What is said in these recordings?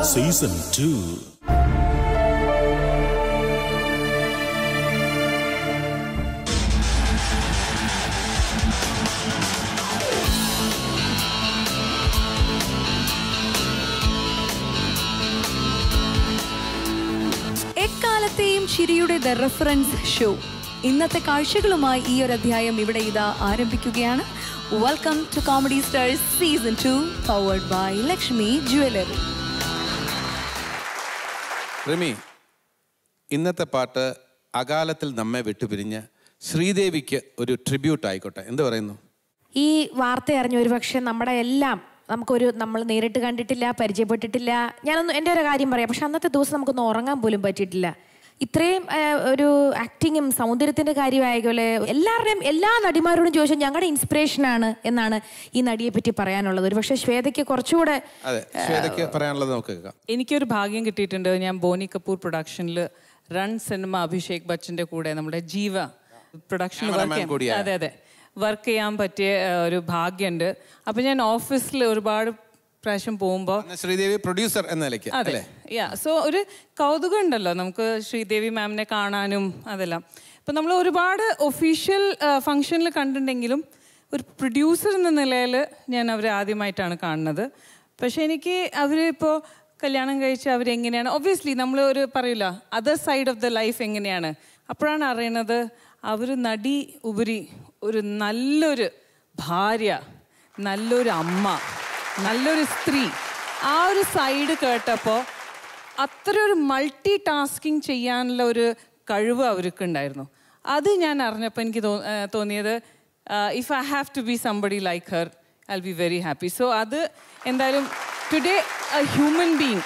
Season two എക്കാലത്തെയും ചിരിയുടെ the reference show ഇന്നത്തെ കാഴ്ചകളുമായി ഈ ഒരു അധ്യായം ഇവിടെ ഇതാ ആരംഭിക്കുകയാണ് welcome to comedy stars season two powered by Lakshmi jewellery Rimi ഇന്നത്തെ പാട്ട് അകാലത്തിൽ നമ്മെ വിട്ടുപിരിഞ്ഞ ശ്രീദേവിക്ക് ഒരു ട്രിബ്യൂട്ട് ആയിക്കോട്ടെ എന്ത് പറയുന്നു ഈ വാർത്ത അറിഞ്ഞ ഒരുപക്ഷെ നമ്മുടെ എല്ലാം നമുക്കൊരു നമ്മൾ നേരിട്ട് കണ്ടിട്ടില്ല പരിചയപ്പെട്ടിട്ടില്ല ഞാനൊന്ന് എൻ്റെ ഒരു കാര്യം പറയാം പക്ഷെ അന്നത്തെ ദിവസം നമുക്കൊന്ന് ഉറങ്ങാൻ പോലും പറ്റിയിട്ടില്ല ഇത്രയും ആ, ഒരു ആക്ടിങ്ങും സൗന്ദര്യത്തിന്റെ കാര്യമായപോലെ എല്ലാവരുടെയും എല്ലാ നടിമാരോടും ചോദിച്ചാൽ ഞങ്ങളുടെ ഇൻസ്പിറേഷനാണ് എന്നാണ് ഈ നടിയെ പറ്റി പറയാനുള്ളത് ഒരു പക്ഷേ ശ്വേതയ്ക്ക് കുറച്ചുകൂടെ അതെ ശ്വേതയ്ക്ക് പറയാനുള്ളത് നമുക്ക് കേൾക്കാം എനിക്കൊരു ഭാഗ്യം കിട്ടിയിട്ടുണ്ട് ഞാൻ ബോനി കപൂർ പ്രൊഡക്ഷനിൽ റൺ സിനിമ അഭിഷേക് ബച്ചന്റെ കൂടെ നമ്മുടെ ജീവ പ്രൊഡക്ഷൻ Cameraman വർക്ക് കൂടിയായ. അതെ അതെ വർക്ക് ചെയ്യാൻ പറ്റിയ ആ, ഒരു ഭാഗ്യമുണ്ട് അപ്പം ഞാൻ ഓഫീസിൽ ഒരുപാട് പ്രാവശ്യം പോകുമ്പോൾ അന്ന് ശ്രീദേവി പ്രൊഡ്യൂസർ എന്ന നിലയ്ക്ക് അതെ അല്ലേ യാ സോ ഒരു കൗതുകം ഉണ്ടല്ലോ നമുക്ക് ശ്രീദേവി മാമിനെ കാണാനും അതെല്ലാം ഇപ്പം നമ്മൾ ഒരുപാട് ഒഫീഷ്യൽ ഫങ്ഷനിൽ കണ്ടിട്ടുണ്ടെങ്കിലും ഒരു പ്രൊഡ്യൂസർ എന്ന നിലയിൽ ഞാൻ അവരെ ആദ്യമായിട്ടാണ് കാണുന്നത് പക്ഷെ എനിക്ക് അവരിപ്പോൾ കല്യാണം കഴിച്ച് അവരെങ്ങനെയാണ് ഒബ്വിയസ്ലി നമ്മൾ ഒരു പറയില്ല other side of the life എങ്ങനെയാണ് അപ്പോഴാണ് അറിയണത് അവർ നടി ഉപരി ഒരു നല്ലൊരു ഭാര്യ നല്ലൊരു അമ്മ നല്ലൊരു സ്ത്രീ ആ ഒരു സൈഡ് കേട്ടപ്പോൾ അത്ര ഒരു മൾട്ടി ടാസ്കിങ് ചെയ്യാനുള്ള ഒരു കഴിവ് അവർക്ക് ഉണ്ടായിരുന്നു അത് ഞാൻ അറിഞ്ഞപ്പോൾ എനിക്ക് തോ- ആ, തോന്നിയത് if I have to be somebody like her I be very happy so അത് എന്തായാലും today a human being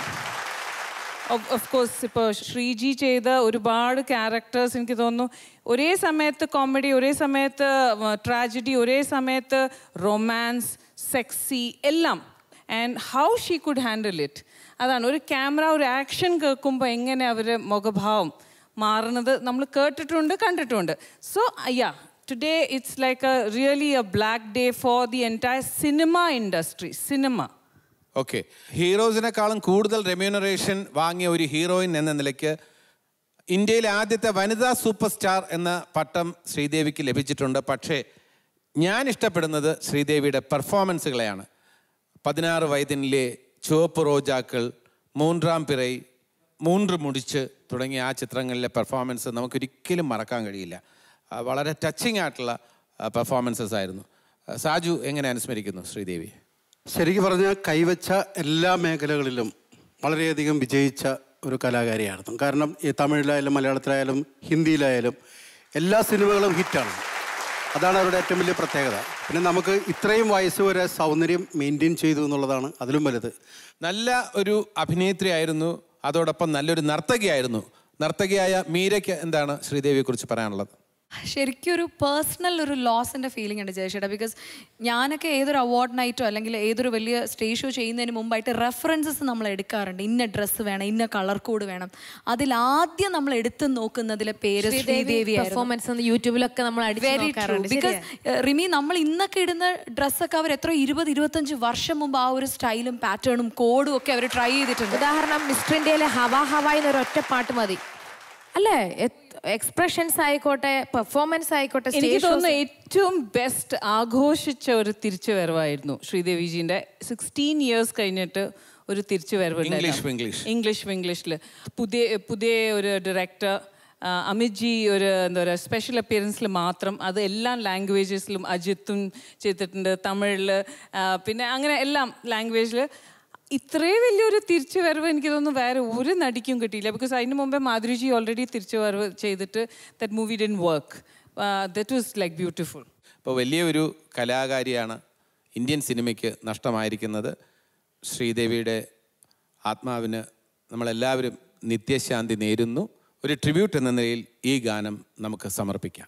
of course ഇപ്പോൾ ശ്രീജി ചെയ്ത ഒരുപാട് ക്യാരക്ടേഴ്സ് എനിക്ക് തോന്നുന്നു ഒരേ സമയത്ത് കോമഡി ഒരേ സമയത്ത് ട്രാജഡി ഒരേ സമയത്ത് റൊമാൻസ് സെക്സി എല്ലാം and how she could handle it അതാണ് ഒരു ക്യാമറ ഒരു ആക്ഷൻ കേൾക്കുമ്പോൾ എങ്ങനെ അവർ മുഖഭാവം മാറുന്നത് നമ്മൾ കേട്ടിട്ടുണ്ട് കണ്ടിട്ടുണ്ട് so ya today it's like a really a black day for the entire cinema industry സിനിമ ഓക്കെ ഹീറോസിനെക്കാളും കൂടുതൽ റെമ്യൂണറേഷൻ വാങ്ങിയ ഒരു ഹീറോയിൻ എന്ന നിലയ്ക്ക് ഇന്ത്യയിലെ ആദ്യത്തെ വനിതാ സൂപ്പർ സ്റ്റാർ എന്ന പട്ടം ശ്രീദേവിക്ക് ലഭിച്ചിട്ടുണ്ട് പക്ഷേ ഞാൻ ഇഷ്ടപ്പെടുന്നത് ശ്രീദേവിയുടെ പെർഫോമൻസുകളെയാണ് പതിനാറ് വയതിനിലെ ചുവപ്പ് റോജാക്കൾ മൂன்றாം പിറൈ മൂன்று മുടിച്ച് തുടങ്ങിയ ആ ചിത്രങ്ങളിലെ പെർഫോമൻസ് നമുക്കൊരിക്കലും മറക്കാൻ കഴിയില്ല ആ, വളരെ ടച്ചിങ് ആയിട്ടുള്ള പെർഫോമൻസസ് ആയിരുന്നു ആ, സാജു എങ്ങനെ അനുസ്മരിക്കുന്നു ശ്രീദേവി ശരിക്കും പറഞ്ഞാൽ കൈവച്ച എല്ലാ മേഖലകളിലും വളരെയധികം വിജയിച്ച ഒരു കലാകാരിയായിരുന്നു കാരണം ഈ തമിഴിലായാലും മലയാളത്തിലായാലും ഹിന്ദിയിലായാലും എല്ലാ സിനിമകളും ഹിറ്റാണ് അതാണ് അവരുടെ ഏറ്റവും വലിയ പ്രത്യേകത പിന്നെ നമുക്ക് ഇത്രയും വയസ്സ് വരെ സൗന്ദര്യം മെയിൻറ്റെയിൻ ചെയ്തു എന്നുള്ളതാണ് അതിലും വലുത് നല്ല ഒരു അഭിനേത്രിയായിരുന്നു അതോടൊപ്പം നല്ലൊരു നർത്തകിയായിരുന്നു നർത്തകിയായ മീരയ്ക്ക് എന്താണ് ശ്രീദേവിയെക്കുറിച്ച് പറയാനുള്ളത് ശരിക്കും ഒരു പേഴ്സണൽ ഒരു ലോസിന്റെ ഫീലിംഗ് ഉണ്ട് ജയശേട്ടാ ബിക്കോസ് ഞാനൊക്കെ ഏതൊരു അവാർഡ് നൈറ്റോ അല്ലെങ്കിൽ ഏതൊരു വലിയ സ്റ്റേജ് ഷോ ചെയ്യുന്നതിന് മുമ്പായിട്ട് റെഫറൻസസ് നമ്മൾ എടുക്കാറുണ്ട് ഇന്ന ഡ്രസ്സ് വേണം ഇന്ന കളർ കോഡ് വേണം അതിൽ ആദ്യം നമ്മൾ എടുത്തു നോക്കുന്നതിലെ പേര് ശ്രീദേവി പെർഫോമൻസ് യൂട്യൂബിലൊക്കെ നമ്മൾ അടിച്ചു വെരി ട്രൂ നോക്കാറുണ്ട് ബിക്കോസ് റിമി നമ്മൾ ഇന്നൊക്കെ ഇടുന്ന ഡ്രസ്സൊക്കെ അവർ എത്ര ഇരുപത് ഇരുപത്തഞ്ച് വർഷം മുമ്പ് ആ ഒരു സ്റ്റൈലും പാറ്റേണും കോഡും ഒക്കെ അവർ ട്രൈ ചെയ്തിട്ടുണ്ട് ഉദാഹരണം മിസ്റ്റർ ഇന്ത്യയിലെ ഹവാ ഹവായി എന്നൊരു ഒറ്റ പാട്ട് മതി അല്ലേ എക്സ്പ്രഷൻസ് ആയിക്കോട്ടെ പെർഫോമൻസ് ആയിക്കോട്ടെ എനിക്ക് സ്റ്റേജ് തോന്നുന്നു ഏറ്റവും ബെസ്റ്റ് ആഘോഷിച്ച ഒരു തിരിച്ചുവരവായിരുന്നു ശ്രീദേവിജീൻ്റെ സിക്സ്റ്റീൻ ഇയേഴ്സ് കഴിഞ്ഞിട്ട് ഒരു തിരിച്ചുവരവ് ഇംഗ്ലീഷ് ഇംഗ്ലീഷ് ഇംഗ്ലീഷ് ഇംഗ്ലീഷിൽ പുതിയ പുതിയ ഒരു ഡയറക്ടർ അമിത് ജി ഒരു എന്താ പറയുക സ്പെഷ്യൽ അപ്പിയറൻസിൽ മാത്രം അത് എല്ലാ ലാംഗ്വേജസിലും അജിത്തും ചെയ്തിട്ടുണ്ട് തമിഴിൽ പിന്നെ അങ്ങനെ എല്ലാം ലാംഗ്വേജിൽ ഇത്രയും വലിയൊരു തിരിച്ചുവരവ് എനിക്ക് തോന്നുന്നു വേറെ ഒരു നടിക്കും കിട്ടിയില്ല ബിക്കോസ് അതിന് മുമ്പേ മാധുരിജി ഓൾറെഡി തിരിച്ചുവരവ് ചെയ്തിട്ട് ദറ്റ് മൂവി ഡിൻ work that was like beautiful ഇപ്പോൾ വലിയൊരു കലാകാരിയാണ് ഇന്ത്യൻ സിനിമയ്ക്ക് നഷ്ടമായിരിക്കുന്നത് ശ്രീദേവിയുടെ ആത്മാവിന് നമ്മളെല്ലാവരും നിത്യശാന്തി നേരുന്നു ഒരു ട്രിബ്യൂട്ട് എന്ന നിലയിൽ ഈ ഗാനം നമുക്ക് സമർപ്പിക്കാം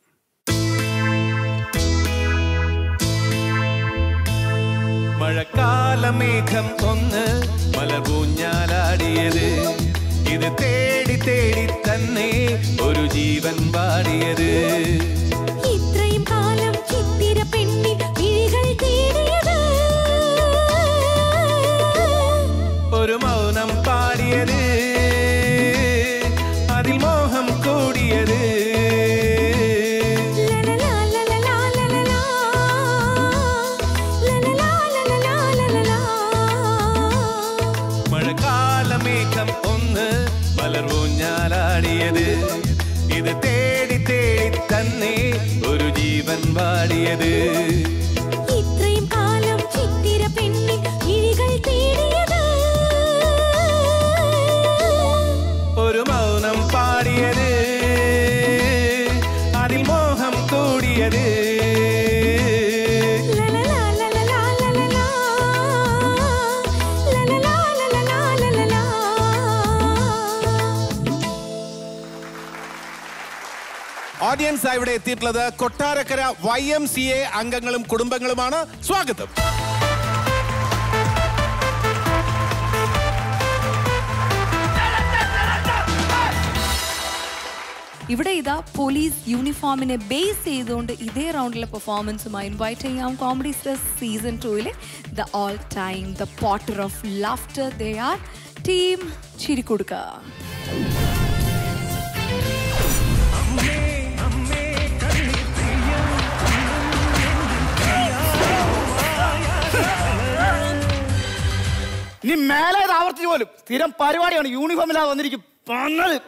മഴക്കാലമേഘം ഒന്ന് മലപൂഞ്ഞാലാടിയത് ഇത് തേടി തേടി തന്നെ ഒരു ജീവൻ പാടിയത് ഇത്രയും കാലം ചിത്തിര പെണ്ണി വിഴികൾ തേടിയത് ഒരു മൗനം പാടി ലോകം ഒന്ന് മലർവൂഞ്ഞാലാടിയത് ഇത് തേടി തേടി തന്നെ ഒരു ജീവൻ വാടിയത് ഇത്രയും കാലം ചിത്തിര പെണ്ണിൻ മിഴികൾ തേടിയത് ഒരു മൗനം പാടിയത് അതിൽ മോഹം കൂടിയത് ലലലാ, ലലലാ, ലലലാ. ലലലാ, ലലലാ, ലലലാ. ഓഡിയൻസ് ഇവിടെ എത്തിയിട്ടുള്ളത് Kottarakkara Y M C A അംഗങ്ങളും കുടുംബങ്ങളുമാണ് സ്വാഗതം ഇവിടെ ഇതാ പോലീസ് യൂണിഫോമിനെ ബേസ് ചെയ്തുകൊണ്ട് ഇതേ റൗണ്ടിലെ പെർഫോമൻസുമായി ഇൻവൈറ്റ് ചെയ്യാം കോമഡി സ്ട്രെസ് സീസൺ ടൂവിലെ the all time the potter of laughter they are team ചിരിക്കൊടുക്ക ഇനി മേലെ ഇത് ആവർത്തിച്ച് പോലും സ്ഥിരം പരിപാടിയാണ് യൂണിഫോമിലാ വന്നിരിക്കും പന്നത്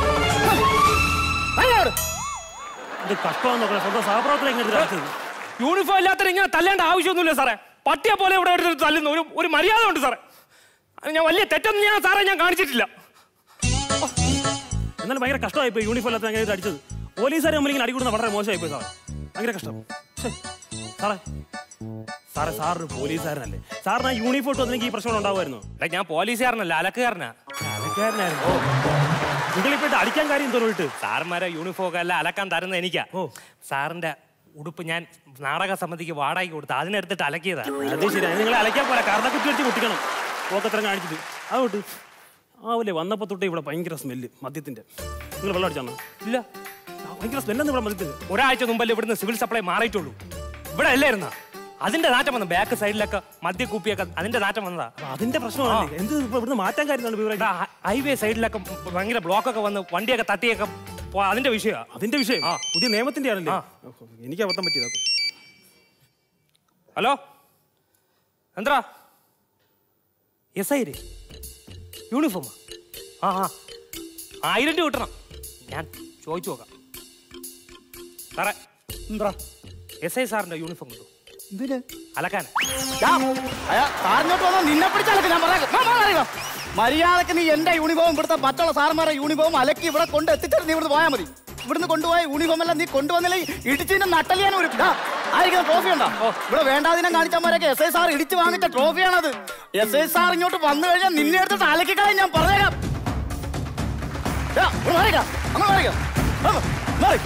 ഇത് കഷ്ടമാണെന്ന് നോക്കണം സ്വന്തം സഹപ്രവർത്തനം എങ്ങനെ കാണിച്ചത് യൂണിഫോം ഇല്ലാത്ത ഇങ്ങനെ തല്ലേണ്ട ആവശ്യമൊന്നുമില്ല സാറേ പട്ടിയെ പോലെ ഇവിടെ എടുത്ത് തല്ലുന്നു ഒരു ഒരു മര്യാദ ഉണ്ട് സാറേ അത് ഞാൻ വലിയ തെറ്റൊന്നും ഞാൻ സാറേ ഞാൻ കാണിച്ചിട്ടില്ല എന്നാലും ഭയങ്കര കഷ്ടമായിപ്പോയി യൂണിഫോം ഇല്ലാത്ത എങ്ങനെ ഇത് അടിച്ചത് പോലീസുകാർ നമ്മൾ ഇങ്ങനെ അടികൂടുന്ന വളരെ മോശമായിപ്പോയി സാറേ ഭയങ്കര കഷ്ടം ശ്ശേ. സാറേ സാറേ സാറ് പോലീസുകാരനല്ലേ സാറിന് ആ യൂണിഫോം ഇട്ട് വന്നെങ്കിൽ ഈ പ്രശ്നം ഉണ്ടാവുമായിരുന്നു എടാ, ഞാൻ പോലീസുകാരനല്ല അലക്കുകാരനാ അലക്കാരനായിരുന്നു നിങ്ങളിപ്പോ ഇത് അടിക്കാൻ കാര്യം തോന്നിട്ട് സാറന്മാരെ യൂണിഫോം ഒക്കെ എല്ലാം അലക്കാൻ തരുന്ന എനിക്കാ സാറിന്റെ ഉടുപ്പ് ഞാൻ നാടക സമിതിക്ക് വാടകയ്ക്ക് കൊടുത്ത് അതിനെടുത്തിട്ട് അലക്കിയതാ അത് ശരി നിങ്ങൾ അലക്കാൻ പോലെ കർണക്കുറ്റി വെച്ച് കുട്ടിക്കണം പോക്കത്രം കാണിച്ചിട്ട് അതുകൊണ്ട് ആവില്ലേ വന്നപ്പോ തൊട്ട് ഇവിടെ ഭയങ്കര സ്മെല്ല് മദ്യത്തിന്റെ നിങ്ങൾ വെള്ളം അടിച്ചാണോ ഇല്ല ആ, ഭയങ്കര സ്മെല്ലെന്ന് ഇവിടെ മദ്യത്തിന് ഒരാഴ്ച മുമ്പല്ലേ ഇവിടുന്ന് സിവിൽ സപ്ലൈ മാറിയിട്ടുള്ളൂ ഇവിടെ അല്ലായിരുന്ന അതിന്റെ നാറ്റം വന്നു ബാക്ക് സൈഡിലൊക്കെ മദ്യക്കുപ്പിയൊക്കെ അതിന്റെ നാറ്റം വന്നതാ അപ്പൊ അതിന്റെ പ്രശ്നമാണ് എന്ത് ഇപ്പൊ ഇവിടുന്ന് മാറ്റാൻ കാര്യമാണ് വിവരം എടാ, ഹ- ഹൈവേ സൈഡിലൊക്കെ ഭയങ്കര ബ്ലോക്കൊക്കെ വന്ന് വണ്ടിയൊക്കെ തട്ടിയൊക്കെ പോ- അതിന്റെ വിഷയമാ അതിന്റെ വിഷയം ആ. പുതിയ നിയമത്തിന്റെ ആണല്ലേ ആ. ഓഹോ, എനിക്ക് അബദ്ധം പറ്റിയതാ ഹലോ എന്താ എസ് ഐ യൂണിഫോമാ ആ ആ ആയിരം രൂപ കിട്ടണം ഞാൻ ചോദിച്ചു നോക്കാം സാറേ എന്താ എസ് ഐ സാറിന്റെ യൂണിഫോം കിട്ടും എന്തിന് അലക്കാൻ സാറിനോട്ട് വന്നാൽ നിന്നെ പിടിച്ചാലൊക്കെ ഞാൻ പറയാം വാ, വാ, അറിയുക. മര്യാദക്ക് നീ എന്റെ യൂണിഫോം ഇവിടുത്തെ മറ്റുള്ള സാർമാരുടെ യൂണിഫോം അലക്കി ഇവിടെ കൊണ്ട് എത്തിച്ചിട്ട് നീ ഇവിടുന്ന് പോയാൽ മതി ഇവിടുന്ന് കൊണ്ടുപോയ യൂണിഫോം എല്ലാം നീ കൊണ്ടുവന്നില്ലേ ഇടിച്ചിന്റെ നട്ടലിയാൻ ഒരു ആയിരിക്കുന്ന ട്രോഫി ഉണ്ടോ ഇവിടെ വേണ്ടാതിനം കാണിച്ചമാരൊക്കെ എസ് ഐ സാർ ഇടിച്ച് വാങ്ങിച്ച ട്രോഫിയാണത് എസ് ഐ സാർ ഇങ്ങോട്ട് വന്നു കഴിഞ്ഞാൽ നിന്നെ എടുത്തിട്ട് അലക്കിക്കളയാൻ ഞാൻ പറഞ്ഞുതരാം ദാ, ഇവിടെ മാറിക്ക. അങ്ങോട്ട് മാറിക്ക. ആ, മാറി.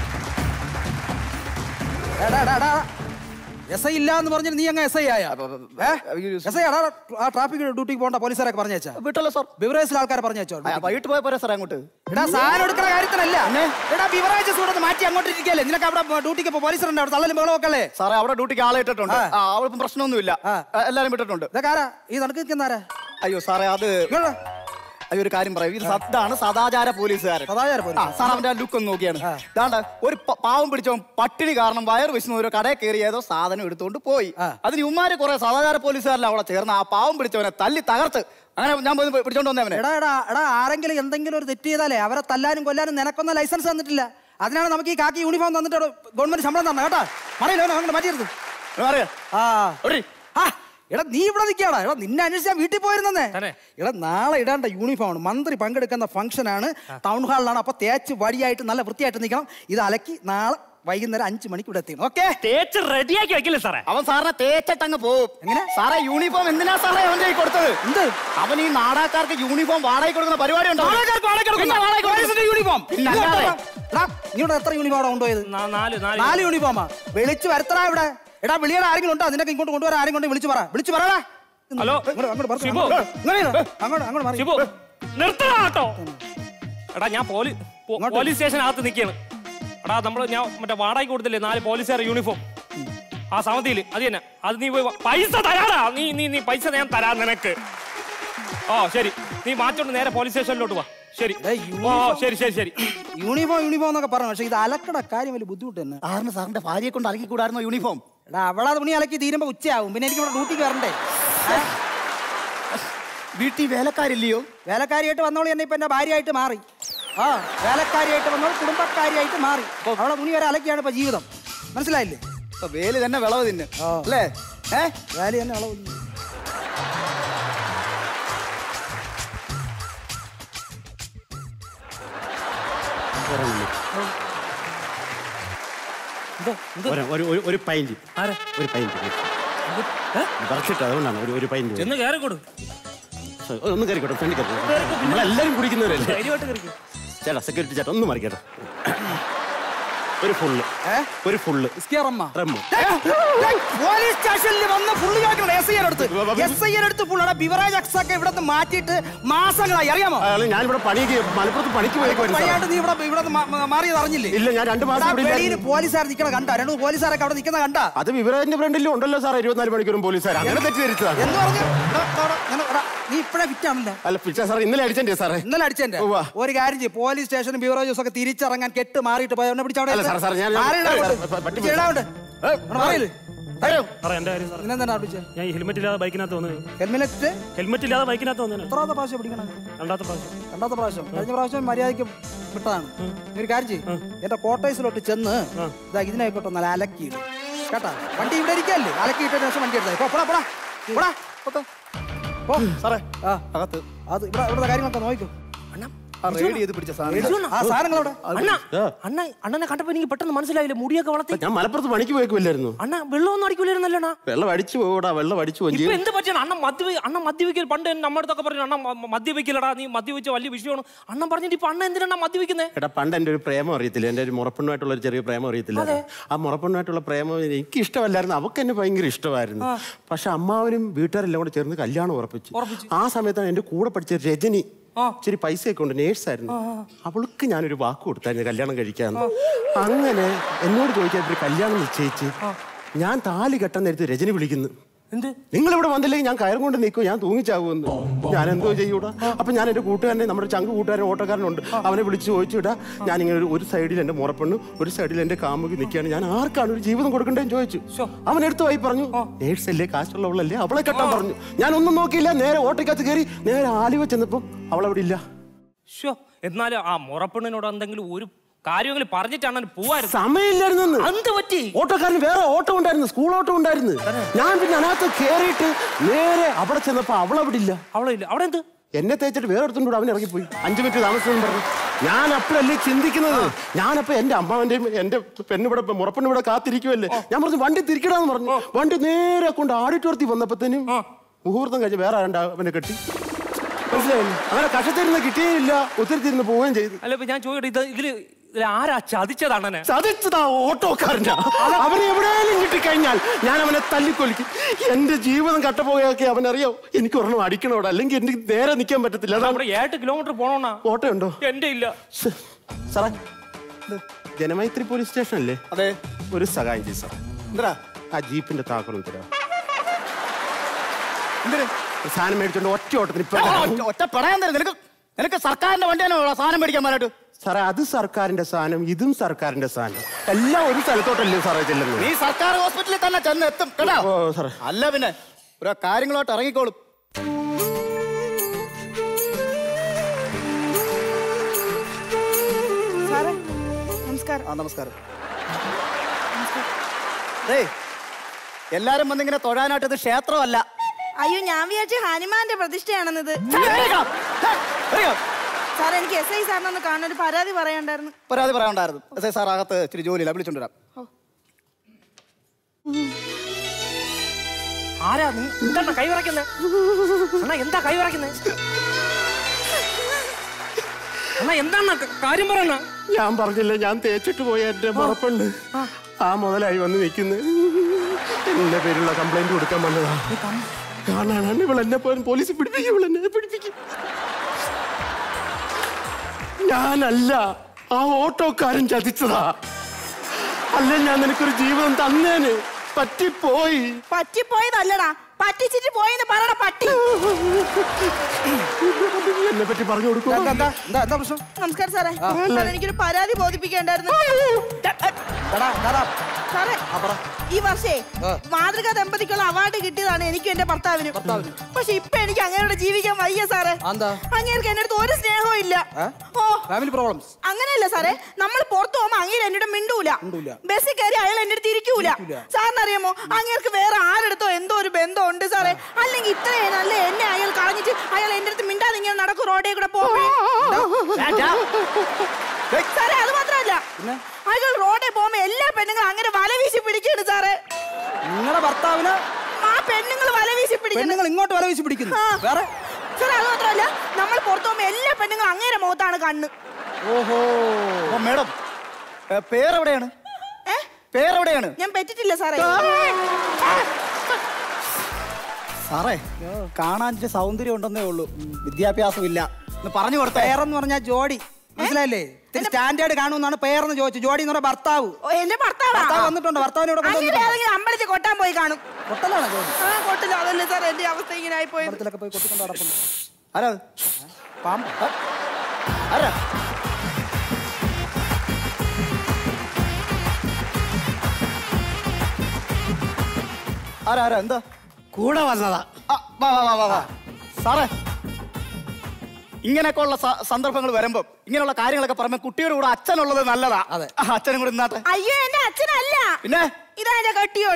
എസ് ഐ ഇല്ല എന്ന് പറഞ്ഞിട്ട് നീ അങ്ങ് എസ് ഐ ആയ എസ് ഐ ആടാ ആ ട്രാഫിക് ഡ്യൂട്ടിക്ക് പോകണ്ട പോലീസുകാരൊക്കെ പറഞ്ഞേച്ചാ വിട്ടല്ലോ സാർ ബിവറേജിലെ ആൾക്കാരെ പറഞ്ഞേച്ചോ ആ, വൈകിട്ട് പോയ പോരാ സാർ അങ്ങോട്ട് എടാ സാധനം എടുക്കുന്ന കാര്യത്തിനല്ല എടാ ബിവറേജസ് കൂടെ ഒന്ന് മാറ്റി അങ്ങോട്ട് ഇരിക്കല്ലേ നിനക്ക് അവിടെ ഡ്യൂട്ടിക്ക് ഇപ്പോൾ പോലീസുണ്ട് അവിടെ തള്ളലും ബഹളം ഒക്കെ അല്ലേ സാറേ അവിടെ ഡ്യൂട്ടിക്ക് ആളെ ഇട്ടിട്ടുണ്ട് ആ അവിടെ ഇപ്പം പ്രശ്നമൊന്നുമില്ല ആ, എല്ലാരും വിട്ടിട്ടുണ്ട് ഇതൊക്കെ ആരാ ഈ നടക്ക് നിൽക്കുന്ന അയ്യോ സാറേ അത് അയ്യോ ഒരു കാര്യം പറയാം ഇത് സത്താണ് സദാചാര പോലീസുകാരൻ സദാചാര പോലീസ്. ആ, സാർ അവന്റെ ലുക്ക് ഒന്ന് നോക്കിയാണ് ദാണ്ട ഒരു പ- പാവം പിടിച്ചവൻ പട്ടിണി കാരണം വയർ വിശന്ന് ഒരു കടയിൽ കയറി ഏതോ സാധനം എടുത്തുകൊണ്ട് പോയി അതിന് ഉമ്മാര് കുറെ സദാചാര പോലീസുകാരെല്ലാം അവിടെ ചേർന്ന് ആ പാവം പിടിച്ചവനെ തല്ലി തകർത്ത് അങ്ങനെ ഞാൻ പോയി പിടിച്ചോണ്ട് വന്നവനെ എടാ എടാ എടാ ആരെങ്കിലും എന്തെങ്കിലും ഒരു തെറ്റ് ചെയ്താലേ അവരെ തല്ലാനും കൊല്ലാനും നിനക്കൊന്നും ലൈസൻസ് തന്നിട്ടില്ല അതിനാണ് നമുക്ക് ഈ കാക്കി യൂണിഫോം തന്നിട്ട് അവിടെ ഗവൺമെന്റ് ശമ്പളം തന്നെ കേട്ടാ മറിയില്ലോ അങ്ങനെ മാറ്റിയെടുത്തു അറിയാം ആ ആ, എടാ നീ ഇവിടെ നിൽക്കാടാ എടാ നിന്നെ അന്വേഷിച്ച് ഞാൻ വീട്ടിൽ പോയിരുന്നേ എടാ നാളെ ഇടേണ്ട യൂണിഫോം ആണ് മന്ത്രി പങ്കെടുക്കുന്ന ഫംഗ്ഷൻ ആണ് ടൗൺ ഹാളിലാണ് അപ്പൊ തേച്ച് വടിയായിട്ട് നല്ല വൃത്തിയായിട്ട് നിൽക്കണം ഇത് അലക്കി നാളെ വൈകുന്നേരം അഞ്ചു മണിക്ക് ഇവിടെ എത്തിക്കണം ഓക്കെ തേച്ച് റെഡിയാക്കി വെക്കില്ലേ സാറേ അവൻ സാറിനെ തേച്ചിട്ടങ്ങ് പോവും എങ്ങനെ? സാറേ യൂണിഫോം എന്തിനാ സാറേ അവന്റെ കയ്യിൽ കൊടുത്തത് എന്ത് അവൻ ഈ നാടാക്കാർക്ക് യൂണിഫോം വാടകയ്ക്ക് കൊടുക്കുന്ന പരിപാടി ഉണ്ടോ നാടകക്കാർക്ക് വാടകയ്ക്ക് കൊടുക്കുന്ന? പിന്നെ വാടകയ്ക്ക് കൊടുക്കുന്ന പോലീസിന്റെ യൂണിഫോം പിന്നെ അല്ലാതെ. എടാ, നീ ഇവിടെ എത്ര യൂണിഫോം അവിടെ കൊണ്ടുപോയത് നാ- നാല് നാല് നാല് യൂണിഫോമാ വിളിച്ചു വരുത്തടാ ഇവിടെ എടാ വിളിയുടെ ആരെങ്കിലും ഉണ്ടോ നിനക്ക് ഇങ്ങോട്ട് കൊണ്ടുവരാൻ ആരെങ്കിലും കൊണ്ട് വിളിച്ചു പറ വിളിച്ചു പറടാ ഹലോ അങ്ങോട്ട് അങ്ങോട്ട് പറ. ഷിബു. ഇങ്ങനെ ഇരു. അങ്ങോട്ട് അങ്ങോട്ട് മാറി ഷിബു നിർത്തണ കേട്ടോ എടാ ഞാൻ പോലീ പോ- പോലീസ് സ്റ്റേഷനകത്ത് നിൽക്കുകയാണ് എടാ നമ്മൾ ഞാൻ മറ്റേ വാടകയ്ക്ക് കൊടുത്തില്ലേ നാല് പോലീസുകാർ യൂണിഫോം ആ സമിതിയിൽ അത് തന്നെ അത് നീ പോയി വാ- പൈസ തരാടാ നീ നീ നീ പൈസ ഞാൻ തരാം നിനക്ക് ഓ ശരി നീ മാറ്റോണ്ട് നേരെ പോലീസ് സ്റ്റേഷനിലോട്ട് വാ ശരി ഓ ശരി ശരി ശരി യൂണിഫോം യൂണിഫോം എന്നൊക്കെ പറഞ്ഞു പക്ഷെ ഇത് അലക്കട കാര്യം വലിയ ബുദ്ധിമുട്ട് തന്നെ സാറിന് സാറിന്റെ ഭാര്യയെ കൊണ്ട് അലക്കി കൂടായിരുന്നോ യൂണിഫോം എടാ അവളെ തുണി അലക്കി തീരുമ്പോ ഉച്ചയാവും പിന്നെ എനിക്ക് ഇവിടെ ഡ്യൂട്ടിക്ക് വരണ്ടേ വീട്ടിൽ വേലക്കാരില്ലയോ വേലക്കാരിയായിട്ട് വന്നോളൂ എന്നെ ഇപ്പൊ എന്റെ ഭാര്യയായിട്ട് മാറി ആ വേലക്കാരിയായിട്ട് വന്നോളൂ കുടുംബക്കാരിയായിട്ട് മാറി അവളെ തുണി വരെ അലക്കിയാണ് ഇപ്പൊ ജീവിതം മനസ്സിലായില്ലേ ഇപ്പൊ വേല് തന്നെ വിളവ് തിന്ന് അല്ലേ ഏ വേല തന്നെ വിളവ് തിന്ന്. ഒരു- ഒരു- ഒരു- ഒരു പൈൻറ്റ് ഒരു പൈൻറ്റ് വർക്കിട്ട് അതുകൊണ്ടാണ് ഒരു ഒരു പൈൻറ്റ് ചെന്ന് കയറിക്കൊടു ഒന്ന് കയറിക്കോട്ടെ ഫ്രണ്ട് കയറി നമ്മളെല്ലാരും കുടിക്കുന്നവരല്ലേ ധൈര്യമായിട്ട് കയറിക്കോ ചേട്ടാ സെക്യൂരിറ്റി ചേട്ടാ ഒന്ന് മറിക്കട്ടെ ഒരു ഫുള്ള് ഒരു ഫുള്ള് റമ്മ് പോലീസ് സ്റ്റേഷനിൽ വന്ന് ഫുള്ള് ചോദിക്കണം എസ് ഐ അടുത്ത് എസ് ഐ അടുത്ത് ഫുള്ള് ബിവറേജ് എക്സ് ഒക്കെ ഇവിടെ മാറ്റിയിട്ട് മാസങ്ങളായി അറിയാമോ ഞാൻ ഇവിടെ പണിക്ക് മലപ്പുറത്ത് പണിക്ക് പോയേക്കുവായിരുന്നു സാർ. പണിയായിട്ട് നീ ഇവിടെ ഇവിടെ നിന്ന് മാ- മാ- മാറിയത് അറിഞ്ഞില്ലേ ഇല്ല ഞാൻ രണ്ട് മാസം ഇവിടെ വെളിയിൽ ഇല്ലായിരുന്നു. പോലീസുകാർ നിൽക്കണ കണ്ട രണ്ട് മൂന്ന് പോലീസുകാരൊക്കെ അവിടെ നിൽക്കുന്ന കണ്ട അത് വിവരത്തിന്റെ ഫ്രണ്ടിലും ഉണ്ടല്ലോ സാർ ഇരുപത്തിനാല് മണിക്കൂറും പോലീസുകാർ അങ്ങനെ തെറ്റിദ്ധരിച്ചതാണ് എന്ന് പറഞ്ഞു എടാ, എടാ, ഇങ്ങനെ, എടാ, നീ ഇപ്പഴേ ഫിറ്റാണല്ലോ അല്ല പിച്ച സാർ ഇന്നലെ അടിച്ചേ സാറേ ഇന്നലെ അടിച്ചെന്റെ ഒരു കാര്യം ചെയ്യും പോലീസ് സ്റ്റേഷനും ബിവറേജസ് ഒക്കെ തിരിച്ചിറങ്ങാൻ കെട്ട് മാറിയിട്ട് പോയി എന്നെ പിടിച്ചവിടെ അല്ല, സാർ, സാർ, ഞാൻ- ഞാൻ- പറ്റി പോയി. സാറേ എന്റെ കാര്യം സാറേ ഇന്നെന്താ പിടിച്ചത് ഞാൻ ഈ ഹെൽമെറ്റ് ഇല്ലാതെ ബൈക്കിനകത്ത് വന്നത് ഹെൽമെറ്റ് ഹെൽമെറ്റ് ഇല്ലാതെ ബൈക്കിനകത്ത് വന്നത് എത്രാമത്തെ പ്രാവശ്യം പിടിക്കണം രണ്ടാമത്തെ പ്രാവശ്യം രണ്ടാമത്തെ പ്രാവശ്യം കഴിഞ്ഞ പ്രാവശ്യം മര്യാദയ്ക്ക് വിട്ടതാണ് നീ ഒരു കാര്യം ചെയ്യും എന്റെ കോട്ടേഴ്സിലോട്ട് ചെന്ന് ഇതാ ഇതിനായിക്കോട്ടെ നല്ല അലക്കിയിടും കേട്ടാ വണ്ടി ഇവിടെ ഇരിക്കല്ലേ അലക്കിയിട്ടതിന് ശേഷം വണ്ടി എടുത്താൽ പോടാ പോടാ പോടാ പൊക്കോ. പോ സാറേ ആ അകത്ത് അത് ഇവിടെ ഇവിടുത്തെ കാര്യങ്ങളൊക്കെ നോക്കൂ ആ റെഡി ചെയ്ത് പിടിച്ച സാധനം ആ സാധനങ്ങളോടെ അണ്ണ അണ്ണ അണ്ണനെ കണ്ടപ്പോ എനിക്ക് പെട്ടെന്ന് മനസ്സിലായില്ല മുടിയൊക്കെ വളർത്തി ഞാൻ മലപ്പുറത്ത് പണിക്ക് പോയേക്കുമല്ലായിരുന്നു അണ്ണ വെള്ളമൊന്നും അടിക്കൂലായിരുന്നല്ലോ വെള്ളം അടിച്ചു പോകൂടാ വെള്ളം അടിച്ചു പോകും ഇപ്പൊ എന്ത് പറ്റിയാണ് അണ്ണൻ മദ്യ അണ്ണൻ മദ്യപിക്കൽ പണ്ട് നമ്മുടെ അടുത്തൊക്കെ പറഞ്ഞു അണ്ണൻ മ- മദ്യപിക്കലടാ നീ മദ്യപിച്ച വലിയ വിഷയമാണ് അണ്ണൻ പറഞ്ഞിട്ട് ഇപ്പൊ അണ്ണൻ എന്തിനാ മദ്യപിക്കുന്നത് എടാ പണ്ട് എൻ്റെ ഒരു പ്രേമം അറിയത്തില്ല എൻ്റെ ഒരു മുറപ്പെണ്ണുമായിട്ടുള്ള ഒരു ചെറിയ പ്രേമം അറിയത്തില്ല ആ മുറപ്പെണ്ണുമായിട്ടുള്ള പ്രേമം എനിക്ക് ഇഷ്ടമല്ലായിരുന്നു അവൾക്ക് എന്നെ ഭയങ്കര ഇഷ്ടമായിരുന്നു പക്ഷെ അമ്മാവനും വീട്ടുകാരെല്ലാം കൂടെ ചേർന്ന് കല്യാണം ഉറപ്പിച്ചു ആ സമയത്താണ് എൻ്റെ കൂടെ പഠിച്ച രജനി ഇച്ചിരി പൈസയൊക്കെ ഉണ്ട് നേഴ്സായിരുന്നു അവൾക്ക് ഞാനൊരു വാക്ക് കൊടുത്തായിരുന്നു കല്യാണം കഴിക്കാന്ന് അങ്ങനെ എന്നോട് ചോദിക്കാൻ ഒരു കല്യാണം നിശ്ചയിച്ച് ഞാൻ താലി കെട്ടാൻ നേരത്ത് രജനി വിളിക്കുന്നു എന്ത് നിങ്ങൾ ഇവിടെ വന്നില്ലെങ്കിൽ ഞാൻ കയറും കൊണ്ട് നിൽക്കും ഞാൻ തൂങ്ങിച്ചാകുമെന്ന് ഞാൻ എന്തോ ചെയ്യൂടാ അപ്പൊ ഞാൻ എന്റെ കൂട്ടുകാരനെ നമ്മുടെ ചങ്ക് കൂട്ടുകാരൻ ഓട്ടോക്കാരനുണ്ട് അവനെ വിളിച്ച് ചോദിച്ചുവിടാ ഞാൻ ഇങ്ങനെ ഒരു- ഒരു സൈഡിൽ എന്റെ മുറപ്പെണ്ണു ഒരു സൈഡിൽ എന്റെ കാമുകി നിൽക്കുകയാണ് ഞാൻ ആർക്കാണ് ഒരു ജീവിതം കൊടുക്കണ്ടേന്ന് ചോദിച്ചു അവൻ എടുത്തു പോയി പറഞ്ഞു നേഴ്സല്ലേ കാശുള്ളവളല്ലേ അവളെ കെട്ടാൻ പറഞ്ഞു ഞാൻ ഒന്നും നോക്കിയില്ല നേരെ ഓട്ടോക്കകത്ത് കയറി നേരെ ആലുവ ചെന്നപ്പം അവൾ അവിടെ ഇല്ല ഷോ എന്നാലും ആ മുറപ്പെണ്ണിനോട് എന്തെങ്കിലും ഒരു കാര്യമെങ്കിലും പറഞ്ഞിട്ടാണ് പോവായിരുന്നു സമയമില്ലായിരുന്നു എന്ത് പറ്റി ഓട്ടോക്കാരന് വേറെ ഓട്ടോ ഉണ്ടായിരുന്നു സ്കൂൾ ഓട്ടോ ഉണ്ടായിരുന്നു ഞാൻ പിന്നെ അതിനകത്ത് കയറിയിട്ട് നേരെ അവിടെ ചെന്നപ്പോ അവളവിടെ ഇല്ല അവളില്ല അവിടെ എന്ത് എന്നെ തേച്ചിട്ട് വേറെ എടുത്തോണ്ട് അവൻ ഇറങ്ങിപ്പോയി അഞ്ചു മിനിറ്റ് താമസം പറഞ്ഞു ഞാൻ അപ്പോഴല്ലേ ചിന്തിക്കുന്നത് ഞാനപ്പോ എന്റെ അമ്മാവന്റെയും എന്റെ പെണ്ണിവിടെ മുറപ്പെണ്ണിവിടെ കാത്തിരിക്കുമല്ലേ ഞാൻ പറഞ്ഞു വണ്ടി തിരിക്കടാന്ന് പറഞ്ഞു വണ്ടി നേരെ കൊണ്ട് ആഡിറ്റോറിയത്തിൽ വന്നപ്പോഴത്തേനും മുഹൂർത്തം കഴിഞ്ഞ് വേറെ ആരണ്ട അവനെ കെട്ടി മനസ്സിലായില്ലേ അങ്ങനെ കഷത്തിരുന്ന് കിട്ടിയില്ല ഒത്തിരി തിരുന്ന് പോവുകയും ചെയ്തു അല്ല ഇപ്പൊ ഞാൻ ചോദിക്കട്ടെ ഇത് ഇതില് ഇതിൽ ആരാ ചതിച്ചത് അണ്ണനെ ചതിച്ചതാ ഓട്ടോക്കാരനാ അവനെ എവിടെയാലും കിട്ടിക്കഴിഞ്ഞാൽ ഞാൻ അവനെ തല്ലിക്കൊലിക്കും എന്റെ ജീവിതം കട്ടപ്പോയൊക്കെ അവനറിയോ എനിക്ക് ഒരെണ്ണം അടിക്കണോടെ അല്ലെങ്കിൽ എനിക്ക് നേരെ നിൽക്കാൻ പറ്റത്തില്ല അതാണ് നമ്മുടെ ഏട്ട് കിലോമീറ്റർ പോണോന്നാ ഓട്ടോ ഉണ്ടോ എന്റെ ഇല്ല ശ്ശെ, സാറേ ഇത് ജനമൈത്രി പോലീസ് സ്റ്റേഷൻ അല്ലേ അതെ ഒരു സഹായം ചെയ്യും സാർ എന്താ ആ ജീപ്പിന്റെ താക്കോൽ തരാം എന്തിന് സാധനം മേടിച്ചോണ്ട് ഒറ്റ ഓട്ടത്തിന് ഇപ്പൊ ആ, ഒറ്റ- ഒറ്റ പടയാൻ തരും നിനക്ക് നിനക്ക് സർക്കാരിന്റെ വണ്ടിയാണോ സാധനം മേടിക്കാൻ പോലായിട്ട് സാറേ അത് സർക്കാരിന്റെ സാധനം ഇതും സർക്കാരിന്റെ സാധനം എല്ലാം ഒരു സ്ഥലത്തോട്ടല്ലേ സാറേ ചെല്ലുന്നത് നീ സർക്കാർ ഹോസ്പിറ്റലിൽ തന്നെ ചെന്ന് എത്തും കേട്ടോ ഓ സാറേ അല്ല പിന്നെ ഓരോ കാര്യങ്ങളോട്ട് ഇറങ്ങിക്കോളും സാറേ നമസ്കാരം ആ നമസ്കാരം ഏയ് എല്ലാരും വന്നിങ്ങനെ തൊഴാനായിട്ട് ഇത് ക്ഷേത്രമല്ല അയ്യോ ഞാൻ വിചാരിച്ച ഹനുമാന്റെ പ്രതിഷ്ഠയാണെന്നത് സാർ എനിക്ക് എസ് ഐ സാറിനൊന്ന് കാണാൻ ഒരു പരാതി പറയണ്ടായിരുന്നു പരാതി പറയാനുണ്ടായിരുന്നു എസ് ഐ സാർ അകത്ത് ഇച്ചിരി ജോലിയില്ല വിളിച്ചോണ്ട് വരാം ആരാ നീ എന്താ കൈ വിറയ്ക്കുന്നേ അണ്ണാ എന്താ കൈ വിറയ്ക്കുന്നേ അണ്ണാ എന്താണ് കാര്യം പറയണ ഞാൻ പറഞ്ഞില്ലേ ഞാൻ തേച്ചിട്ട് പോയ എന്റെ മുറപ്പുണ്ട് ആ മുതലായി വന്ന് നിൽക്കുന്നു എന്റെ പേരുള്ള കംപ്ലൈന്റ് കൊടുക്കാൻ വന്നതാ കാണാനാണ് ഇവൾ എന്നെ പോലും പോലീസ് പിടിപ്പിക്കും ഇവൾ എന്നെ പിടിപ്പിക്കും ഞാനല്ല ആ ഓട്ടോക്കാരൻ ചതിച്ചതാ അല്ല ഞാൻ നിനക്കൊരു ജീവിതം തന്നേന് പറ്റിപ്പോയി പറ്റിപ്പോയതല്ലടാ പറ്റിച്ചിട്ട് പോയെന്ന് പറയണ പട്ടി എന്നെ പറ്റി പറഞ്ഞു കൊടുക്കും എന്താ എന്താ എന്താ എന്താ പ്രശ്നം നമസ്കാരം സാറേ ആ. സാർ എനിക്കൊരു പരാതി ബോധിപ്പിക്കേണ്ടായിരുന്നു എടാ, എടാടാ. സാറേ ആ, പറ. ഈ വർഷേ ആ. മാതൃകാ ദമ്പതിക്കുള്ള അവാർഡ് കിട്ടിയതാണ് എനിക്കും എന്റെ ഭർത്താവിനും പക്ഷെ ഇപ്പൊ എനിക്ക് അങ്ങനെയോട് ജീവിക്കാൻ വയ്യ സാറേ എന്താ അങ്ങേർക്ക് എന്റെ അടുത്ത് ഒരു സ്നേഹവും ഇല്ല ഓ ഫാമിലി പ്രോബ്ലംസ് അങ്ങനെയല്ല സാറേ നമ്മൾ പുറത്തു പോകുമ്പോ അങ്ങേര് എന്നോട് മിണ്ടൂല മിണ്ടൂല. ബസ്സിൽ കയറി അയാൾ എന്റെ അടുത്ത് ഇരിക്കൂല ഇരിക്കൂല. സാറിന് അറിയാമോ അങ്ങേർക്ക് വേറെ ആരെടുത്തോ എന്തോ ഒരു ബന്ധമുണ്ട് സാറേ അല്ലെങ്കിൽ ഇത്രയും നല്ല എന്നെ അയാൾ കളഞ്ഞിട്ട് അയാൾ എന്റെ അടുത്ത് മിണ്ടാതെ ഇങ്ങനെ നടക്കും റോഡേ കൂടെ പോകുമ്പോഴേ സാറേ അത് മാത്രമല്ല അയാൾ റോഡേ പോകുമ്പോ എല്ലാ പെണ്ണുങ്ങളും അങ്ങനെ വല വീശി പിടിക്കാണ് സാറേ നിങ്ങളുടെ ഭർത്താവിന് ആ പെണ്ണുങ്ങൾ വല വീശി പിടിക്കുന്നു പെണ്ണുങ്ങൾ ഇങ്ങോട്ട് വല വീശി പിടിക്കുന്നു ആ. വേറെ സാറേ അത് മാത്രമല്ല നമ്മൾ പുറത്തു പോകുമ്പോ എല്ലാ പെണ്ണുങ്ങളും അങ്ങേരെ മുഖത്താണ് കണ്ണ് ഓഹോ അപ്പൊ മേഡം ഏ, പേരെവിടെയാണ് പേരെവിടെയാണ് ഞാൻ പറ്റിട്ടില്ല സാറേ സാറേ കാണാൻ ഇച്ചിരി സൗന്ദര്യം ഉണ്ടെന്നേ ഉള്ളൂ വിദ്യാഭ്യാസം ഇല്ല എന്ന് പറഞ്ഞു കൊടുത്തേ പേരെന്ന് പറഞ്ഞാൽ ജോഡി മനസ്സിലായില്ലേ ഇത്തിരി സ്റ്റാൻഡേർഡ് കാണുമെന്നാണ് പേരെന്ന് ചോദിച്ചു ജോഡി എന്ന് പറഞ്ഞാൽ ഭർത്താവ് ഓ, എന്റെ ഭർത്താവാ ഭർത്താവ് വന്നിട്ടുണ്ട് ഭർത്താവിനോട് അങ്ങനെ ഏതെങ്കിലും അമ്പലത്തിൽ കൊട്ടാൻ പോയി കാണും കൊട്ടലാണോ ജോഡി ആ കൊട്ടില്ല അതല്ലേ സാർ എന്റെ അവസ്ഥ ഇങ്ങനെ ആയി പോയത് അമ്പലത്തിലൊക്കെ പോയി കൊട്ടിക്കൊണ്ട് നടക്കുന്നു ആരാ പാമ്പ് ആരാ ആരാ ആരാ എന്താ കൂടെ വന്നതാ ആ, വാ വാ വാ വാ വാ സാറേ ഇങ്ങനെയൊക്കെ ഉള്ള സന്ദർഭങ്ങൾ വരുമ്പോ ഇങ്ങനെയുള്ള കാര്യങ്ങളൊക്കെ പറയുമ്പോ കുട്ടിയുടെ കൂടെ അച്ഛനുള്ളത് നല്ലതാ അതെ അച്ഛനും കൂടെ ഇന്നാട്ടെ അയ്യോ എന്റെ അച്ഛനല്ല പിന്നെ ഇതാ എന്റെ കട്ടിയോ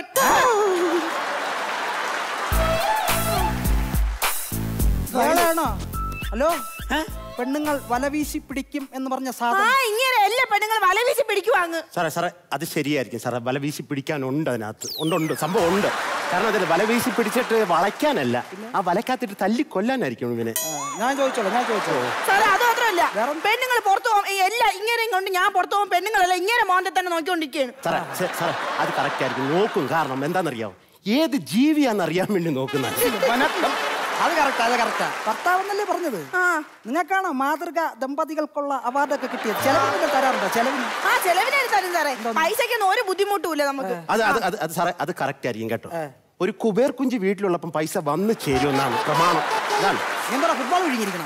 ഇയാളാണോ ഹലോ പെണ്ണുങ്ങൾ വല വീശി പിടിക്കും എന്ന് പറഞ്ഞ ആ സാധനം ഇങ്ങനെ എല്ലാ പെണ്ണുങ്ങളും വല വീശി പിടിക്കുവാങ്ങ് സാറേ സാറേ അത് ശരിയായിരിക്കും സാറേ വല വീശി പിടിക്കാനുണ്ട് അതിനകത്ത് ഉണ്ട് ഉണ്ട് സംഭവം ഉണ്ട് കാരണം അതിന് വല വീശി പിടിച്ചിട്ട് വളയ്ക്കാനല്ല ആ വലക്കകത്തിട്ട് തല്ലി കൊല്ലാനായിരിക്കും ഇവനെ ഞാൻ ചോദിച്ചോളൂ ഞാൻ ചോദിച്ചോളൂ സാറേ അത് മാത്രമല്ല പെണ്ണുങ്ങൾ പുറത്തു പോകും എല്ലാ ഇങ്ങനെ കൊണ്ട് ഞാൻ പുറത്തു പോകും പെണ്ണുങ്ങളെല്ലാം ഇങ്ങനെ മോന്തെ തന്നെ നോക്കിക്കൊണ്ടിരിക്കുകയാണ് സാറേ സെ- സാറേ അത് കറക്റ്റ് ആയിരിക്കും നോക്കും കാരണം എന്താണെന്നറിയാമോ ഏത് ജീവിയാന്ന് അറിയാൻ വേണ്ടി നോക്കുന്നത് അത് കറക്റ്റാ അത് കറക്റ്റാ ഭർത്താവെന്നല്ലേ പറഞ്ഞത് നിങ്ങൾക്കാണോ മാതൃക ദമ്പതികൾക്കുള്ള അവാർഡൊക്കെ കിട്ടിയത് ചെലവിന് തരാറുണ്ടോ ചെലവിന് ആ ചെലവിനെ തരും സാറേ പൈസക്കൊന്നും ഒരു ബുദ്ധിമുട്ടുമില്ല നമുക്ക് അത് അത് അത് അത് സാറേ അത് കറക്റ്റ് ആയിരിക്കും കേട്ടോ ഒരു കുബേർ കുഞ്ചി വീട്ടിലുള്ളപ്പം പൈസ വന്ന് ചേരുമെന്നാണ് പ്രമാണം അതാണ് എന്താ ഫുട്ബോൾ ഒഴുകിയിരിക്കണം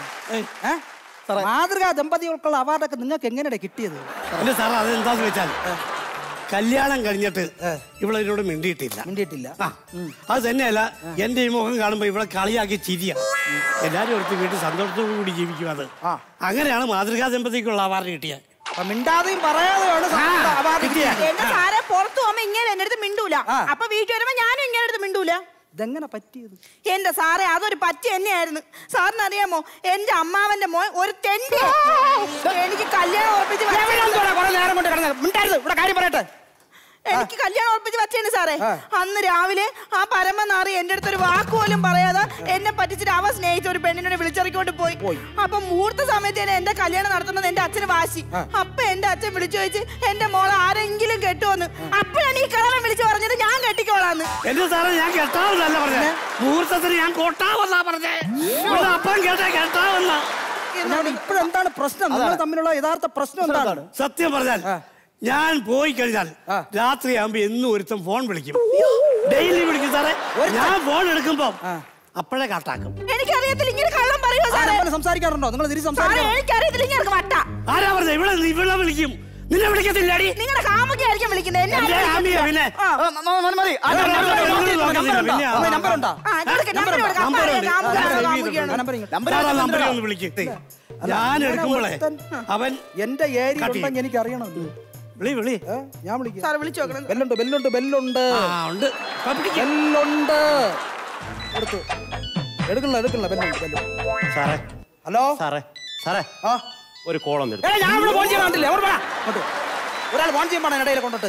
മാതൃക ദമ്പതികൾക്കുള്ള അവാർഡൊക്കെ നിങ്ങൾക്ക് എങ്ങനെയാണ് കിട്ടിയത് എന്റെ സാറേ അതെന്താന്ന് വെച്ചാൽ കല്യാണം കഴിഞ്ഞിട്ട് ഇവിടെ എന്നോട് മിണ്ടിയിട്ടില്ല മിണ്ടിയിട്ടില്ല ആ അത് തന്നെയല്ല എന്റെ ഈ മുഖം കാണുമ്പോ ഇവിടെ കളിയാക്കി ചിരിയ എല്ലാരും ഓർത്ത് വീട്ടിൽ സന്തോഷത്തോടു കൂടി ജീവിക്കും അത് അങ്ങനെയാണ് മാതൃകാ ദമ്പതിക്കുള്ള അവാർഡ് കിട്ടിയത് മിണ്ടാതെയും പറയാതെയാണ് അവാർഡ് കിട്ടിയത് എന്റെ സാറെ പുറത്തു പോകുമ്പോ ഇങ്ങനെ എന്റെ അടുത്ത് മിണ്ടൂല അപ്പൊ വീട്ടിൽ വരുമ്പോ ഞാനും ഇങ്ങനെ അടുത്ത് മിണ്ടൂല ഇതെങ്ങനെ പറ്റിയത് എന്റെ സാറേ അതൊരു പറ്റി തന്നെയായിരുന്നു സാറിന് അറിയാമോ എന്റെ അമ്മാവന്റെ മോൻ ഒരു തെണ്ടി എനിക്ക് കല്യാണം ഉറപ്പിച്ച് നേരം കൊണ്ട് കിടന്നത് മിണ്ടായിരുന്നു ഇവിടെ കാര്യം പറയട്ടെ എനിക്ക് കല്യാണം ഉറപ്പിച്ച് വച്ചേണ് സാറേ അന്ന് രാവിലെ ആ പരമനാറി എന്റെ അടുത്ത് ഒരു വാക്ക് പോലും പറയാതെ എന്നെ പറ്റിച്ചിട്ട് അവ സ്നേഹിച്ച ഒരു പെണ്ണിനെ വിളിച്ചിറക്കിക്കൊണ്ട് പോയി അപ്പൊ മുഹൂർത്ത സമയത്ത് തന്നെ എന്റെ കല്യാണം നടത്തുന്നത് എന്റെ അച്ഛന് വാശി അപ്പൊ എന്റെ അച്ഛൻ വിളിച്ചു ചോദിച്ച് എന്റെ മോളെ ആരെങ്കിലും കെട്ടുവന്ന് അപ്പോഴാണ് ഈ കളവൻ വിളിച്ചു പറഞ്ഞത് ഞാൻ കെട്ടിക്കോളാന്ന് എന്റെ സാറേ ഞാൻ കെട്ടാവെന്നല്ല പറഞ്ഞേ മുഹൂർത്തത്തിന് ഞാൻ കൊട്ടാവെന്നാ പറഞ്ഞേ ഇവിടെ അപ്പം കേട്ടാ കെട്ടാവെന്ന ഇപ്പോഴെന്താണ് പ്രശ്നം നിങ്ങൾ തമ്മിലുള്ള യഥാർത്ഥ പ്രശ്നം എന്താണ് സത്യം പറഞ്ഞാൽ ഞാൻ പോയി കഴിഞ്ഞാൽ രാത്രിയാകുമ്പോ എന്നും ഒരുത്തം ഫോൺ വിളിക്കും ഡെയിലി വിളിക്കും സാറേ ഞാൻ ഫോൺ എടുക്കുമ്പോ അപ്പോഴേ കട്ടാക്കും എനിക്കറിയത്തില്ല ഇങ്ങനെ കള്ളം പറയുമോ സാറേ ആരെങ്കിലും സംസാരിക്കാറുണ്ടോ നിങ്ങൾ തിരിച്ച് സാറേ സംസാരിക്കാറുണ്ടോ എനിക്കറിയത്തില്ല ഇങ്ങനെ വട്ട ആരാ പറഞ്ഞ ഇവിടെ ഇവിടെ വിളിക്കും നിന്നെ വിളിക്കത്തില്ലടി നിങ്ങളുടെ കാമുകയായിരിക്കും വിളിക്കുന്നത് എന്നെ എന്റെ ആരും ആമിയാ പിന്നെ ആ. മതി മതി ആ, നമ്പർ നോക്കത്തില്ല, പിന്നെ ആ. നമ്പർ ഉണ്ടോ ആ, കൊടുക്ക്, നമ്പർ കൊടുക്ക്. അപ്പൊ അറിയാം, കാമുകനാണോ, കാമുകിയാണോ. സാറാ നമ്പർ ഒന്ന് വിളിക്കട്ടെ ഞാൻ എടുക്കുമ്പോളേ അവൻ എന്റെ ഏരിയ കട്ട് ഉണ്ടെങ്കിൽ എനിക്ക് അറിയണം വിളി വിളി ഞാൻ വിളിക്കാം സാറ് വിളിച്ചു നോക്കണം ബെല്ലുണ്ട് ബെല്ലുണ്ട് ബെല്ലുണ്ട് ആ ഉണ്ട് ഇപ്പൊ പിടിക്ക്. ബെല്ലുണ്ട് എടുത്തു എടുക്കണില്ല എടുക്കണില്ല ബെല്ലുണ്ട് ബെല്ലുണ്ട് സാറേ ഹലോ സാറേ സാറേ ആ ഒരു കോളൊന്നും ഏയ്, ഞാൻ ഇവിടെ ഫോൺ ചെയ്യാൻ കണ്ടില്ലേ അവിടെ പോടാ. ഇങ്ങോട്ട്. ഒരാൾ ഫോൺ ചെയ്യാൻ പാടാ ഇടയിൽ കൊണ്ടിട്ട്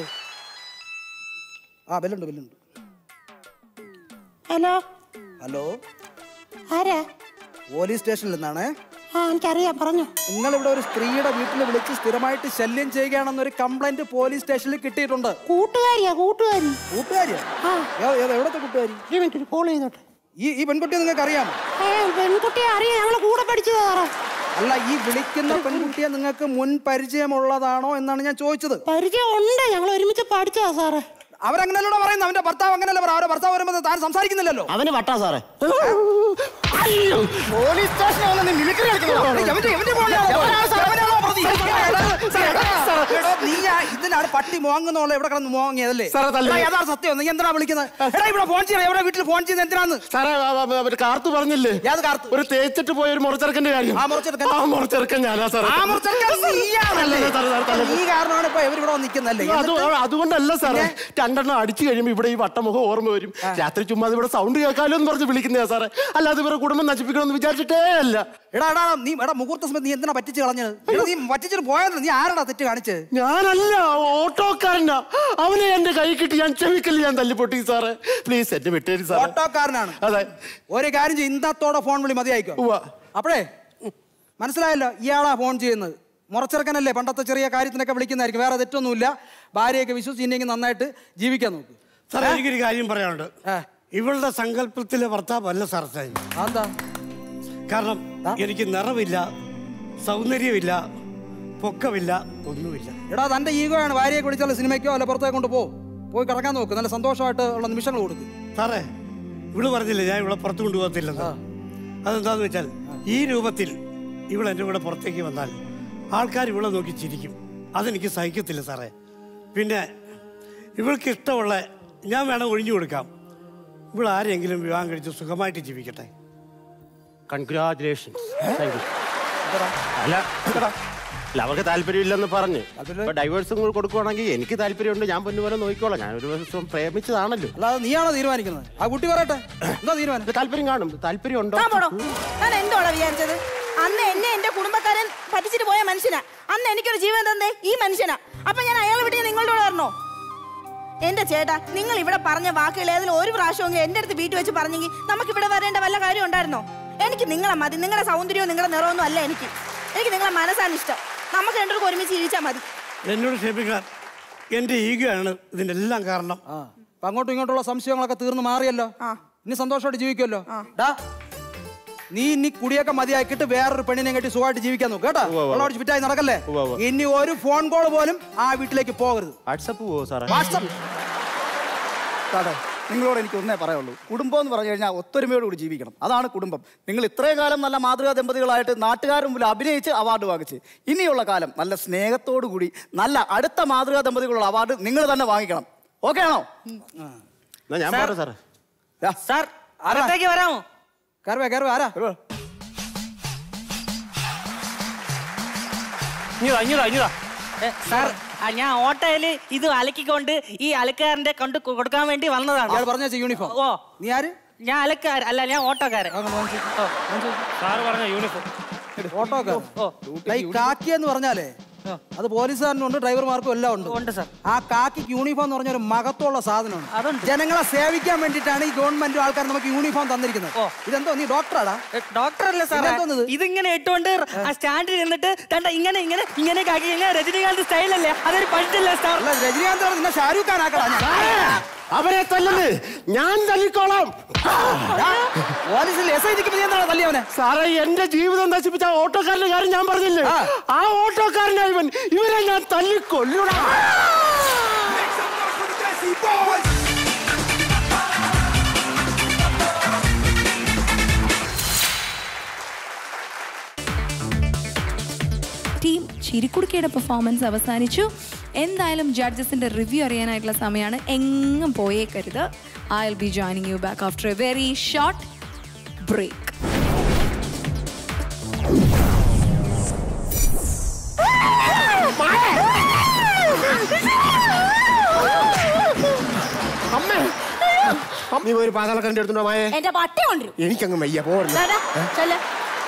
ആ ബെല്ലുണ്ട് ബെല്ലുണ്ട് ഹലോ ഹലോ ആരാ പോലീസ് സ്റ്റേഷനിൽ നിന്നാണ് ആ എനിക്കറിയാം പറഞ്ഞു നിങ്ങൾ ഇവിടെ ഒരു സ്ത്രീയുടെ വീട്ടിൽ വിളിച്ച് സ്ഥിരമായിട്ട് ശല്യം ചെയ്യുകയാണെന്നൊരു കംപ്ലൈന്റ് പോലീസ് സ്റ്റേഷനിൽ കിട്ടിയിട്ടുണ്ട് കൂട്ടുകാരിയാ കൂട്ടുകാരി കൂട്ടുകാരിയാ ഏ- ഏത് എവിടത്തെ കൂട്ടുകാരി കോൾ ചെയ്തോട്ടെ ഈ ഈ പെൺകുട്ടിയെ നിങ്ങൾക്ക് അറിയാം ഏ പെൺകുട്ടിയെ അറിയാം ഞങ്ങള് കൂടെ പഠിച്ചതാ സാറേ അല്ല ഈ വിളിക്കുന്ന പെൺകുട്ടിയെ നിങ്ങൾക്ക് മുൻ പരിചയമുള്ളതാണോ എന്നാണ് ഞാൻ ചോദിച്ചത് പരിചയം ഉണ്ട് ഞങ്ങൾ ഒരുമിച്ച് പഠിച്ചതാ സാറേ അവരങ്ങനെയല്ലോ പറയുന്നത് അവന്റെ ഭർത്താവ് അങ്ങനെയല്ല പറ അവരുടെ ഭർത്താവ് വരുമ്പോൾ താൻ സംസാരിക്കുന്നില്ലല്ലോ അവന് വട്ടാ സാറേ പോലീസ് സ്റ്റേഷനിൽ വന്ന് നീ മിമിക്രി നീ ഇതിനാണ് പട്ടി മോങ്ങുന്നുള്ള എവിടെ കിടന്ന് മോങ്ങിയതല്ലേ സാറേ, തല്ലി. എടാ, യഥാർത്ഥ സത്യം നീ എന്തിനാ വിളിക്കുന്നത് എടാ ഇവിടെ ഫോൺ ചെയ്യണം എവിടെ വീട്ടിൽ ഫോൺ ചെയ്യുന്നത് എന്തിനാന്ന് സാറേ ആ, ആ, ആ, ഒരു കാർത്തു പറഞ്ഞില്ലേ ഏത് കാർത്തു ഒരു തേച്ചിട്ട് പോയ ഒരു മുറച്ചെറുക്കന്റെ കാര്യം ആ മുറച്ചെറുക്കൻ ആ മുറച്ചെറുക്കൻ ഞാനാ സാറേ ആ മുറച്ചെറുക്കൻ നീയാണല്ലേ? അല്ലല്ല സാറേ, സാറേ, തല്ലരുത്. നീ കാരണമാണ് ഇപ്പൊ ഇവരിവിടെ വന്ന് നിൽക്കുന്നല്ലേ അത് അതുകൊണ്ടല്ല സാറേ രണ്ടെണ്ണം അടിച്ചു കഴിയുമ്പോ ഇവിടെ ഈ വട്ടമുഖം ഓർമ്മ വരും രാത്രി ചുമ്മാ ഇവിടെ സൗണ്ട് കേൾക്കാലോ എന്ന് പറഞ്ഞ് വിളിക്കുന്നതാ സാറേ അല്ലാതെ ഇവരുടെ കുടുംബം നശിപ്പിക്കണമെന്ന് വിചാരിച്ചിട്ടേ അല്ല എടാ എടാ നീ എടാ മുഹൂർത്ത സമയത്ത് നീ എന്തിനാ പറ്റിച്ച് കളഞ്ഞത് എടാ, നീ പറ്റിച്ചിട്ട് പോയത് നീ ആരടാ തെറ്റ് കാണിച്ചത് ഞാനല്ല ഓട്ടോക്കാരനാ അവനെ എന്റെ കൈ കിട്ടി ഞാൻ ചെവിക്കല് ഞാൻ തല്ലിപ്പൊട്ടി സാറേ പ്ലീസ് എന്നെ വിട്ടേരി സാറേ ഓട്ടോക്കാരനാണ് അതെ ഒരു കാര്യം ചെയ്യും ഇന്നത്തോടെ ഫോൺ വിളി മതിയായിക്കോ അപ്പോഴേ മനസ്സിലായല്ലോ ഇയാളാ ഫോൺ ചെയ്യുന്നത് മുറച്ചെറുക്കനല്ലേ പണ്ടത്തെ ചെറിയ കാര്യത്തിനൊക്കെ വിളിക്കുന്നതായിരിക്കും വേറെ തെറ്റൊന്നുമില്ല ഭാര്യയൊക്കെ വിശ്വസിച്ചില്ലെങ്കിൽ നന്നായിട്ട് ജീവിക്കാൻ നോക്ക് സാറേ എനിക്കൊരു കാര്യം പറയാനുണ്ട് ഇവളുടെ സങ്കല്പത്തിലെ ഭർത്താവ് അല്ല സാർ സാർ എന്താ കാരണം എനിക്ക് നിറവില്ല സൗന്ദര്യമില്ല പൊക്കമില്ല ഒന്നുമില്ല എടാ തന്റെ ഈഗോയാണ് ഭാര്യയെ വിളിച്ചാൽ സിനിമയ്ക്കോ അല്ല പുറത്തേക്ക് കൊണ്ട് പോ പോയി കിടക്കാൻ നോക്ക് നല്ല സന്തോഷമായിട്ട് ഉള്ള നിമിഷങ്ങൾ കൊടുക്കും സാറേ ഇവള് പറഞ്ഞില്ലേ ഞാൻ ഇവിടെ പുറത്തു കൊണ്ടുപോകത്തില്ലെന്ന് അതെന്താന്ന് വെച്ചാൽ ഈ രൂപത്തിൽ ഇവൾ എൻ്റെ കൂടെ പുറത്തേക്ക് വന്നാൽ ആൾക്കാർ ഇവളെ നോക്കി ചിരിക്കും അതെനിക്ക് സഹിക്കത്തില്ല സാറേ പിന്നെ ഇവൾക്ക് ഇഷ്ടമുള്ള ഞാൻ വേണം ഒഴിഞ്ഞു കൊടുക്കാം ഇവൾ ആരെങ്കിലും വിവാഹം കഴിച്ച് സുഖമായിട്ട് ജീവിക്കട്ടെ കൺഗ്രാചുലേഷൻസ് അല്ല അല്ല അവർക്ക് താല്പര്യമില്ലെന്ന് പറഞ്ഞ് ഡൈവേഴ്സും കൂടെ കൊടുക്കുവാണെങ്കിൽ എനിക്ക് താല്പര്യമുണ്ട് ഞാൻ പൊന്നുപോലെ നോക്കിക്കോളാം ഞാൻ ഒരു ദിവസം പ്രേമിച്ചതാണല്ലോ അല്ലാതെ നീയാണോ തീരുമാനിക്കുന്നത് ആ കുട്ടി പറയട്ടെ എന്താ തീരുമാനം താല്പര്യം കാണും താല്പര്യം ഉണ്ടോ താൻ പോടോ ഞാൻ എന്തോടാ വിചാരിച്ചത് അന്ന് എന്നെ എന്റെ കുടുംബക്കാരൻ പറ്റിച്ചിട്ട് പോയ മനുഷ്യനാ അന്ന് എനിക്കൊരു ജീവൻ തന്നേ ഈ മനുഷ്യനാ അപ്പൊ ഞാൻ അയാളെ വിട്ട് നിങ്ങളുടെ കൂടെ വരണോ എന്റെ ചേട്ടാ നിങ്ങൾ ഇവിടെ പറഞ്ഞ വാക്കുകൾ ഏതെങ്കിലും ഒരു പ്രാവശ്യമെങ്കിലും എന്റെ അടുത്ത് വീട്ടിൽ വെച്ച് പറഞ്ഞെങ്കിൽ നമുക്ക് ഇവിടെ വരേണ്ട വല്ല കാര്യം ഉണ്ടായിരുന്നോ എനിക്ക് നിങ്ങളെ മതി നിങ്ങളുടെ സൗന്ദര്യവും നിങ്ങളുടെ നിറവൊന്നും അല്ല എനിക്ക് എനിക്ക് നിങ്ങളെ മനസ്സാണ് ഇഷ്ടം നമുക്ക് രണ്ടുപേർക്കും ഒരുമിച്ച് ജീവിച്ചാൽ മതി എന്നോട് ക്ഷമിക്കാൻ എൻ്റെ ഈഗോ ആണ് ഇതിൻ്റെ എല്ലാം കാരണം അപ്പൊ അങ്ങോട്ടും ഇങ്ങോട്ടുള്ള സംശയങ്ങളൊക്കെ തീർന്നു മാറിയല്ലോ ഇനി സന്തോഷമായിട്ട് ജീവിക്കുമല്ലോ ഡാ നീ ഇനി കുടിയൊക്കെ മതിയാക്കിയിട്ട് വേറൊരു പെണ്ണിനെ കെട്ടി സുഖമായിട്ട് ജീവിക്കാൻ നോക്ക് കേട്ടോ വെള്ളമടിച്ച് ഫിറ്റായി നടക്കല്ലേ ഉവ്വ് ഉവ്വ്. ഇനി ഒരു ഫോൺ കോൾ പോലും ആ വീട്ടിലേക്ക് പോകരുത് വാട്സപ്പ് പോവോ സാറേ വാട്സപ്പ് സാറേ നിങ്ങളോട് എനിക്ക് ഒന്നേ പറയുള്ളൂ കുടുംബം എന്ന് പറഞ്ഞു കഴിഞ്ഞാൽ ഒത്തൊരുമയോടുകൂടി ജീവിക്കണം അതാണ് കുടുംബം നിങ്ങൾ ഇത്രയും കാലം നല്ല മാതൃകാ ദമ്പതികളായിട്ട് നാട്ടുകാരും മുമ്പിൽ അഭിനയിച്ച് അവാർഡ് വാങ്ങിച്ച് ഇനിയുള്ള കാലം നല്ല സ്നേഹത്തോടു കൂടി നല്ല അടുത്ത മാതൃകാ ദമ്പതികളുള്ള അവാർഡ് നിങ്ങൾ തന്നെ വാങ്ങിക്കണം ഓക്കെ ആണോ എന്നാ ഞാൻ പോട്ടെ സാറേ സാർ അകത്തേക്ക് വരാമോ കയറുവേ കയറുവേ ആരാ ഇഞ്ഞിതാ ഇഞ്ഞിതാ ഇഞ്ഞിതാ ഏ, സാർ ആ, ഞാൻ ഓട്ടോയില് ഇത് അലക്കിക്കൊണ്ട് ഈ അലക്കാരന്റെ കൊണ്ട് കൊ- കൊടുക്കാൻ വേണ്ടി വന്നതാണ് ഇയാൾ പറഞ്ഞ യൂണിഫോം ഓ നീ ആര് ഞാൻ അലക്കാർ അല്ല ഞാൻ ഓട്ടോക്കാരൻ സാറ് പറഞ്ഞ യൂണിഫോം ഓട്ടോക്കാർ ഈ കാക്കി എന്ന് പറഞ്ഞാലേ അത് പോലീസുകാരനുണ്ട് ഡ്രൈവർമാർക്കും എല്ലാം ഉണ്ട് ഉണ്ട് സാർ ആ കാക്കിക്ക് യൂണിഫോം എന്ന് പറഞ്ഞ ഒരു മഹത്വമുള്ള സാധനമാണ് ജനങ്ങളെ സേവിക്കാൻ വേണ്ടിയിട്ടാണ് ഈ ഗവൺമെന്റും ആൾക്കാർ നമുക്ക് യൂണിഫോം തന്നിരിക്കുന്നത് ഇതെന്തോ നീ ഡോക്ടറാടാ ഡോക്ടർ അല്ല സാറേ ഇതെന്തോന്നത്? ഇതിങ്ങനെ ഇട്ടുകൊണ്ട് ആ സ്റ്റാൻഡിൽ നിന്നിട്ട് കണ്ട ഇങ്ങനെ ഇങ്ങനെ ഇങ്ങനെ കാക്കി ഇങ്ങനെ രജനീകാന്ത് സ്റ്റൈലല്ലേ അതൊരു പഠിച്ചല്ലേ സാർ അല്ല രജനീകാന്ത് നിന്നെ ഷാരൂഖ് ഖാൻ ആക്കടാ ഞാൻ. അവരെ തല്ലുന്നത് ഞാൻ തല്ലിക്കോളാം പോലീസിൽ എസ് ഐ നിൽക്കുമ്പോൾ നീ എന്താണ് തല്ലിയവനെ സാറേ എന്റെ ജീവിതം നശിപ്പിച്ച ആ ഓട്ടോക്കാരന്റെ കാര്യം ഞാൻ പറഞ്ഞില്ലേ ആ ഓട്ടോക്കാരനാ ഇവൻ ഇവരെ ഞാൻ തല്ലിക്കൊല്ലൂടാ ടീം ചിരിക്കുടുക്കയുടെ പെർഫോമൻസ് അവസാനിച്ചു എന്തായാലും ജഡ്ജസിന്റെ റിവ്യൂ അറിയാനായിട്ടുള്ള സമയമാണ് എങ്ങും പോയേക്കരുത് I will be joining you back after a very short break അമ്മേ നീ ഒരു പാതാളക്കരന്റെ എടുത്തുണ്ടോ മായേ എന്റെ പട്ടി കൊണ്ടുവരും എനിക്കങ്ങ് വയ്യ പോരുന്നു ദാ, ദാ, ചെല്ല്.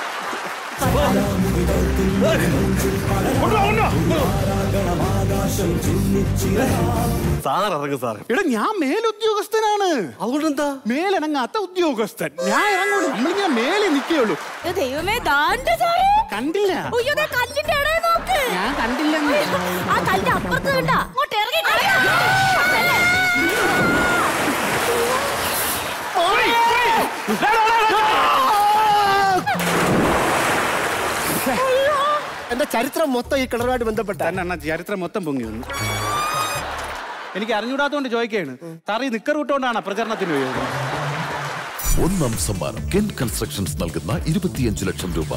സാർ ഇറങ്ങും സാർ എടാ ഞാൻ മേലുദ്യോഗസ്ഥനാണ് അതുകൊണ്ടെന്താ മേലിറങ്ങാത്ത ഉദ്യോഗസ്ഥൻ ഞാൻ ഇറങ്ങൂല നമ്മളിങ്ങനെ മേലെ നിൽക്കുകയുള്ളൂ ഏ, ദൈവമേ ദാണ്ട സാറേ കണ്ടില്ല അയ്യോ ദേ കല്ലിന്റെ ഇടയിൽ നോക്ക് ഞാൻ കണ്ടില്ലെന്ന് ആ കല്ല് അപ്പുറത്ത് കണ്ട അങ്ങോട്ട് ഇറങ്ങി എന്റെ ചരിത്രം മൊത്തം ഈ കിണറുമായിട്ട് ബന്ധപ്പെട്ട തന്നെ ചരിത്രം മൊത്തം പൊങ്ങി വന്നു എനിക്ക് അറിഞ്ഞൂടാത്തോണ്ട് ചോദിക്കുകയാണ് സാർ ഈ നിക്കർ വിട്ടുകൊണ്ടാണ് പ്രചരണത്തിന് പോയത് ഒന്നാം സമ്മാനം കെൻ കൺസ്ട്രക്ഷൻസ് നൽകുന്ന ഇരുപത്തിയഞ്ച് ലക്ഷം രൂപ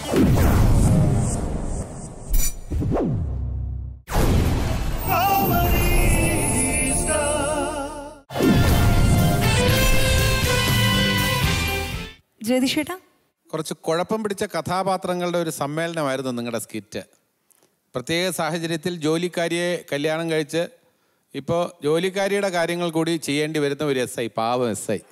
ജ്യോതിഷേട്ടാ കുറച്ച് കുഴപ്പം പിടിച്ച കഥാപാത്രങ്ങളുടെ ഒരു സമ്മേളനമായിരുന്നു നിങ്ങളുടെ സ്കിറ്റ് പ്രത്യേക സാഹചര്യത്തിൽ ജോലിക്കാരിയെ കല്യാണം കഴിച്ച് ഇപ്പോൾ ജോലിക്കാരിയുടെ കാര്യങ്ങൾ കൂടി ചെയ്യേണ്ടി വരുന്ന ഒരു എസ് ഐ പാവം എസ് ഐ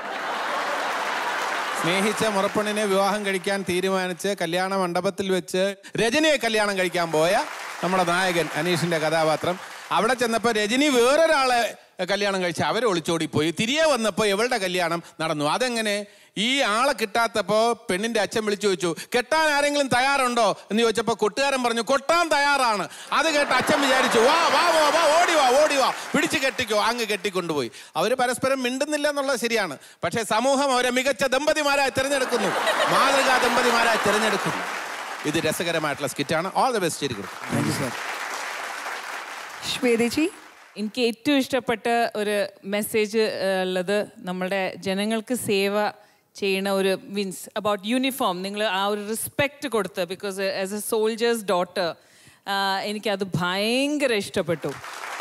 സ്നേഹിച്ച മുറപ്പെണ്ണിനെ വിവാഹം കഴിക്കാൻ തീരുമാനിച്ച് കല്യാണ മണ്ഡപത്തിൽ വെച്ച് രജനിയെ കല്യാണം കഴിക്കാൻ പോയ നമ്മുടെ നായകൻ അനീഷിന്റെ കഥാപാത്രം അവിടെ ചെന്നപ്പോൾ രജനി വേറൊരാളെ കല്യാണം കഴിച്ച് അവർ ഒളിച്ചോടിപ്പോയി തിരികെ വന്നപ്പോൾ ഇവളുടെ കല്യാണം നടന്നു അതെങ്ങനെ ഈ ആളെ കിട്ടാത്തപ്പോൾ പെണ്ണിന്റെ അച്ഛൻ വിളിച്ചു ചോദിച്ചു കെട്ടാൻ ആരെങ്കിലും തയ്യാറുണ്ടോ എന്ന് ചോദിച്ചപ്പോൾ കൊട്ടുകാരൻ പറഞ്ഞു കൊട്ടാൻ തയ്യാറാണ് അത് കേട്ട് അച്ഛൻ വിചാരിച്ചു വാ വാ വാ വാ ഓടി വാ ഓടി വാ പിടിച്ച് കെട്ടിക്കോ അങ്ങ് കെട്ടിക്കൊണ്ടുപോയി അവർ പരസ്പരം മിണ്ടുന്നില്ല എന്നുള്ളത് ശരിയാണ് പക്ഷേ സമൂഹം അവരെ മികച്ച ദമ്പതിമാരായി തിരഞ്ഞെടുക്കുന്നു മാതൃകാ ദമ്പതിമാരായി തിരഞ്ഞെടുക്കുന്നു ഇത് രസകരമായിട്ടുള്ള സ്കിറ്റാണ് ഓൾ ദ ബെസ്റ്റ് ശരി ശ്വേതജി എനിക്ക് ഏറ്റവും ഇഷ്ടപ്പെട്ട ഒരു മെസ്സേജ് ഉള്ളത് നമ്മുടെ ജനങ്ങൾക്ക് സേവ ചെയ്യണ ഒരു മീൻസ് അബൌട്ട് യൂണിഫോം നിങ്ങൾ ആ ഒരു റെസ്പെക്റ്റ് കൊടുത്ത് because as a soldier's daughter എനിക്കത് ഭയങ്കര ഇഷ്ടപ്പെട്ടു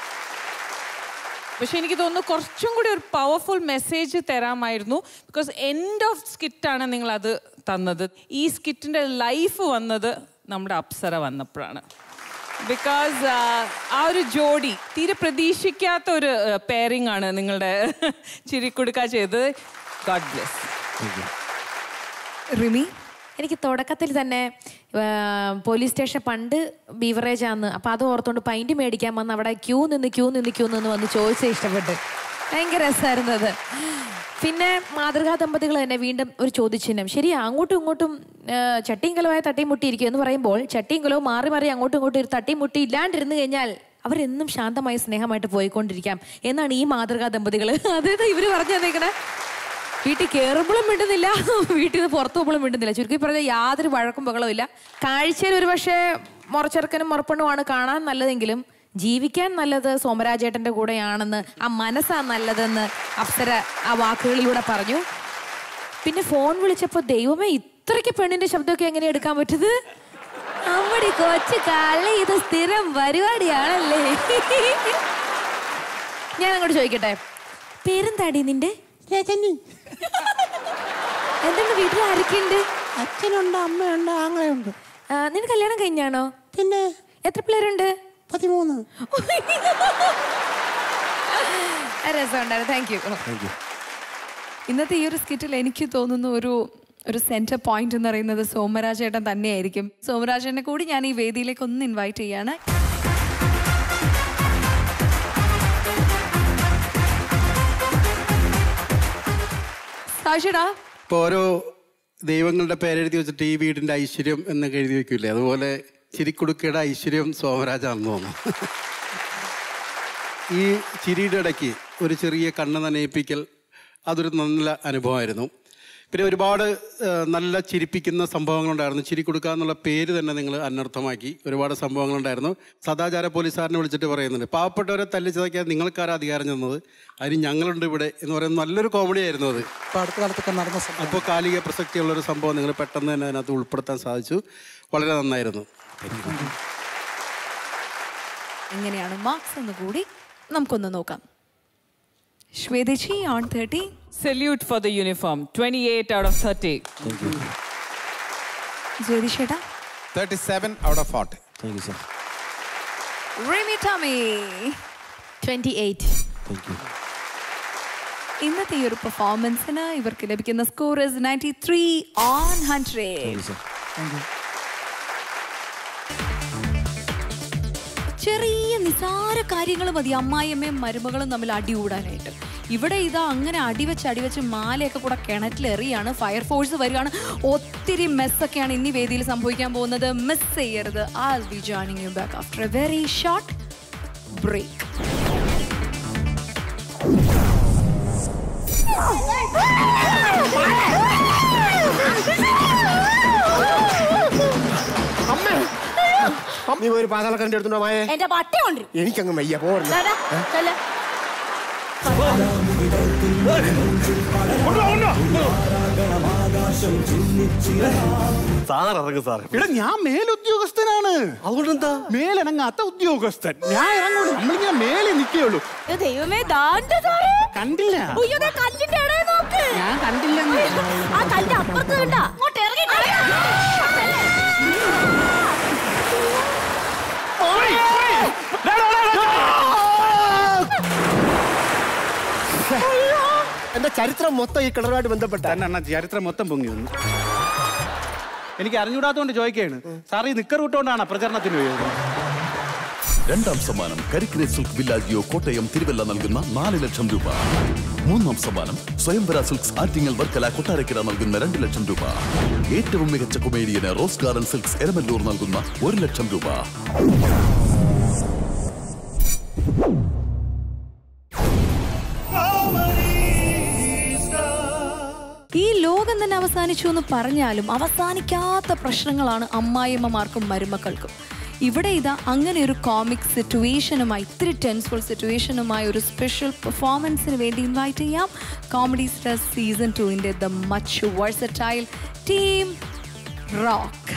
പക്ഷെ എനിക്ക് തോന്നുന്നു കുറച്ചും കൂടി ഒരു പവർഫുൾ മെസ്സേജ് തരാമായിരുന്നു ബിക്കോസ് എൻഡ് ഓഫ് സ്കിറ്റാണ് നിങ്ങൾ അത് തന്നത് ഈ സ്കിറ്റിൻ്റെ ലൈഫ് വന്നത് നമ്മുടെ അപ്സര വന്നപ്പോഴാണ് ബിക്കോസ് ആ ഒരു ജോഡി തീരെ പ്രതീക്ഷിക്കാത്ത ഒരു പെയറിംഗ് ആണ് നിങ്ങളുടെ ചിരിക്കുടുക്ക ചെയ്തത് ഗോഡ് ബ്ലെസ് റിമി എനിക്ക് തുടക്കത്തിൽ തന്നെ ആ, പോലീസ് സ്റ്റേഷൻ പണ്ട് ബീവറേജ് ആന്ന് അപ്പൊ അത് ഓർത്തോണ്ട് പൈന്റ് മേടിക്കാൻ വന്ന് അവിടെ ക്യൂ നിന്ന് ക്യൂ നിന്ന് ക്യൂ നിന്ന് വന്ന് ചോദിച്ച ഇഷ്ടപ്പെട്ട് ഭയങ്കര രസമായിരുന്നു അത് പിന്നെ മാതൃകാ ദമ്പതികൾ തന്നെ വീണ്ടും ഒരു ചോദ്യചിഹ്നം ശരിയാ അങ്ങോട്ടും ഇങ്ങോട്ടും ആ, ചട്ടിയും കലമായ തട്ടിയും മുട്ടിയിരിക്കും എന്ന് പറയുമ്പോൾ ചട്ടിയും കലവും മാറി മാറി അങ്ങോട്ടും ഇങ്ങോട്ടും ഒരു തട്ടിയും മുട്ടി ഇല്ലാണ്ടിരുന്നു കഴിഞ്ഞാൽ അവരെന്നും ശാന്തമായി സ്നേഹമായിട്ട് പോയിക്കൊണ്ടിരിക്കാം എന്നാണ് ഈ മാതൃകാ ദമ്പതികൾ അതായത് ഇവര് പറഞ്ഞു തന്നേക്കണേ വീട്ടിൽ കയറുമ്പോഴും മിണ്ടുന്നില്ല വീട്ടിൽ നിന്ന് പുറത്തു പോകുമ്പോഴും മിണ്ടുന്നില്ല ചുരുക്കി പറഞ്ഞാൽ യാതൊരു വഴക്കും ബഹളവും ഇല്ല കാഴ്ചയിൽ ഒരു പക്ഷേ മുറച്ചെറുക്കനും മുറപ്പെണ്ണുമാണ് കാണാൻ നല്ലതെങ്കിലും ജീവിക്കാൻ നല്ലത് സോമരാജേട്ടന്റെ കൂടെയാണെന്ന് ആ മനസ്സാ നല്ലതെന്ന് അപ്സര ആ വാക്കുകളിലൂടെ പറഞ്ഞു പിന്നെ ഫോൺ വിളിച്ചപ്പോൾ ദൈവമേ ഇത്രയ്ക്ക് പെണ്ണിന്റെ ശബ്ദമൊക്കെ എങ്ങനെ എടുക്കാൻ പറ്റുന്നത് അമ്മടി കൊച്ചു കള്ളി ഇത് സ്ഥിരം പരിപാടിയാണല്ലേ ഞാൻ അങ്ങോട്ട് ചോദിക്കട്ടെ പേരെന്താടി നിന്റെ രജനി എന്തുണ്ട് വീട്ടിൽ ആരൊക്കെയുണ്ട് അച്ഛനുണ്ട് അമ്മയുണ്ട് ആങ്ങളയുണ്ട് ആ, നിന്റെ കല്യാണം കഴിഞ്ഞാണോ പിന്നെ എത്ര പിള്ളേരുണ്ട് പതിമൂന്ന് രസമുണ്ടായിരുന്നു താങ്ക് യു ഇന്നത്തെ ഈ ഒരു സ്കിറ്റിൽ എനിക്ക് തോന്നുന്നു ഒരു ഒരു സെന്റർ പോയിന്റ് എന്ന് പറയുന്നത് സോമരാജേട്ടൻ തന്നെയായിരിക്കും സോമരാജേട്ടനെ കൂടി ഞാൻ ഈ വേദിയിലേക്ക് ഒന്ന് ഇൻവൈറ്റ് ചെയ്യാണ് സാക്ഷിടാ ഇപ്പോൾ ഓരോ ദൈവങ്ങളുടെ പേരെഴുതി വെച്ചിട്ട് ഈ വീടിൻ്റെ ഐശ്വര്യം എന്നൊക്കെ എഴുതി വെക്കൂലേ അതുപോലെ ചിരിക്കുടുക്കയുടെ ഐശ്വര്യം സോമരാജാണെന്ന് തോന്നുന്നു ഈ ചിരിയുടെ ഇടയ്ക്ക് ഒരു ചെറിയ കണ്ണ് നനയിപ്പിക്കൽ അതൊരു നല്ല അനുഭവമായിരുന്നു പിന്നെ ഒരുപാട് ആ, നല്ല ചിരിപ്പിക്കുന്ന സംഭവങ്ങളുണ്ടായിരുന്നു ചിരി കൊടുക്കുക എന്നുള്ള പേര് തന്നെ നിങ്ങൾ അനർത്ഥമാക്കി ഒരുപാട് സംഭവങ്ങളുണ്ടായിരുന്നു സദാചാര പോലീസുകാരനെ വിളിച്ചിട്ട് പറയുന്നുണ്ട് പാവപ്പെട്ടവരെ തല്ലിച്ചതയ്ക്കാൻ നിങ്ങൾക്കാരാ അധികാരം ചെന്നത് അതിന് ഞങ്ങളുണ്ട് ഇവിടെ എന്ന് പറയുന്ന നല്ലൊരു കോമഡി ആയിരുന്നു അത് ഇപ്പൊ അടുത്ത കാലത്തൊക്കെ നടന്ന സംഭവം അപ്പോൾ കാലിക പ്രസക്തിയുള്ള ഒരു സംഭവം നിങ്ങൾ പെട്ടെന്ന് തന്നെ അതിനകത്ത് ഉൾപ്പെടുത്താൻ സാധിച്ചു വളരെ നന്നായിരുന്നു എങ്ങനെയാണ് മാർക്സ് എന്ന് കൂടി നമുക്കൊന്ന് നോക്കാം ശ്വേതജി on thirty salute for the uniform twenty eight out of thirty ജ്യോതിഷേട്ടാ thirty seven out of forty thank you sir Rimi Tomy twenty eight ഇന്നത്തെ ഈ ഒരു പെർഫോമൻസിന് ഇവർക്ക് ലഭിക്കുന്ന score is ninety three on hundred ചെറിയ നിസാര കാര്യങ്ങൾ മതി അമ്മായിയമ്മയും മരുമകളും തമ്മിൽ അടി കൂടാനായിട്ട് ഇവിടെ ഇതാ അങ്ങനെ അടിവെച്ച് അടിവെച്ച് മാലയൊക്കെ കൂടെ കിണറ്റിലെറിയാണ് ഫയർഫോഴ്സ് വരികയാണ് ഒത്തിരി മെസ്സൊക്കെയാണ് ഇനി വേദിയിൽ സംഭവിക്കാൻ പോകുന്നത് മിസ് ചെയ്യരുത് ആ be joining you back after a very short break അമ്മേ നീ പോയി ഒരു പാതാളക്കരണ്ടി എടുത്തുണ്ടോ മായേ എന്റെ പട്ടി കൊണ്ടുവരും എനിക്കങ്ങ് വയ്യ പോർന്നു ദാ, ദാ, ചെല്ല്. സാർ ഇറങ്ങും സാർ ഇവിടെ ഞാൻ മേലുദ്യോഗസ്ഥനാണ് അതുകൊണ്ട് എന്താ മേലിറങ്ങാത്ത ഉദ്യോഗസ്ഥൻ ഞാൻ ഇറങ്ങുള്ളൂ നമ്മളിങ്ങനെ മേലെ നിൽക്കുകയുള്ളൂ ഇത് ദൈവമേ ദാണ്ട സാറേ കണ്ടില്ല ഉയ്യോ, ദാ കല്ലിന്റെ ഇടയിൽ നോക്ക് ഞാൻ കണ്ടില്ല ആ കല്ല് അപ്പുറത്ത് കണ്ട അങ്ങോട്ട് ഇറങ്ങി എന്റെ ചരിത്രം മൊത്തം ഈ കിണറുമായിട്ട് ബന്ധപ്പെട്ട തന്നെ ചരിത്രം മൊത്തം പൊങ്ങി വന്നു എനിക്ക് അറിഞ്ഞൂടാത്തോണ്ട് ചോദിക്കുകയാണ് സാർ ഈ നിക്കർ വിട്ടുകൊണ്ടാണ് പ്രചരണത്തിന് പോയത് രണ്ടാം സമ്മാനം കരിക്കിനെ സിൽക്ക് വില്ലാജിയോ കോട്ടയം തിരുവല്ല നൽകുന്ന നാല് ലക്ഷം രൂപ മൂന്നാം സമ്മാനം സ്വയംവര സിൽക്സ് ആറ്റിങ്ങൽ വർക്കല കൊട്ടാരക്കര നൽകുന്ന രണ്ട് ലക്ഷം രൂപ ഏറ്റവും മികച്ച കൊമേഡിയന് റോസ് ഗാർഡൻ സിൽക്സ് എരമല്ലൂർ നൽകുന്ന ഒരു ലക്ഷം രൂപ ഈ ലോകം തന്നെ അവസാനിച്ചു എന്ന് പറഞ്ഞാലും അവസാനിക്കാത്ത പ്രശ്നങ്ങളാണ് അമ്മായിയമ്മമാർക്കും മരുമക്കൾക്കും ഇവിടെ ഇതാ അങ്ങനെ ഒരു കോമിക് സിറ്റുവേഷനുമായി ഇത്തിരി ടെൻസ്ഫുൾ സിറ്റുവേഷനുമായി ഒരു സ്പെഷ്യൽ പെർഫോമൻസിന് വേണ്ടി ഇൻവൈറ്റ് ചെയ്യാം കോമഡി സ്റ്റാർ സീസൺ ടുവിൻ്റെ the much versatile team rock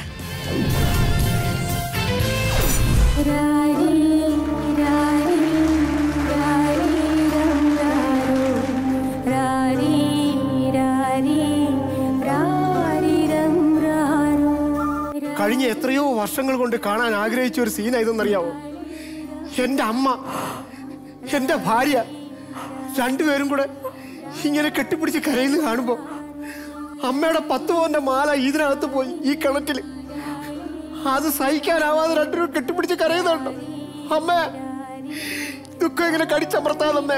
കഴിഞ്ഞ എത്രയോ വർഷങ്ങൾ കൊണ്ട് കാണാൻ ആഗ്രഹിച്ച ഒരു സീന ഇതെന്നറിയാവോ എന്റെ അമ്മ എന്റെ ഭാര്യ രണ്ടുപേരും കൂടെ ഇങ്ങനെ കെട്ടിപ്പിടിച്ച് കരയിൽ കാണുമ്പോ അമ്മയുടെ പത്ത് പവന്റെ മാല ഇതിനകത്ത് പോയി ഈ കിണറ്റില് അത് സഹിക്കാനാവാതെ രണ്ടുപേരും കെട്ടിപ്പിടിച്ച് കരയുന്നുണ്ടോ അമ്മ ദുഃഖം ഇങ്ങനെ കടിച്ചമർത്താതമ്മേ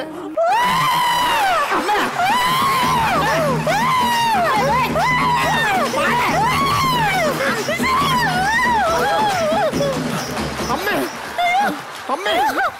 അമ്മേ അമ്മേ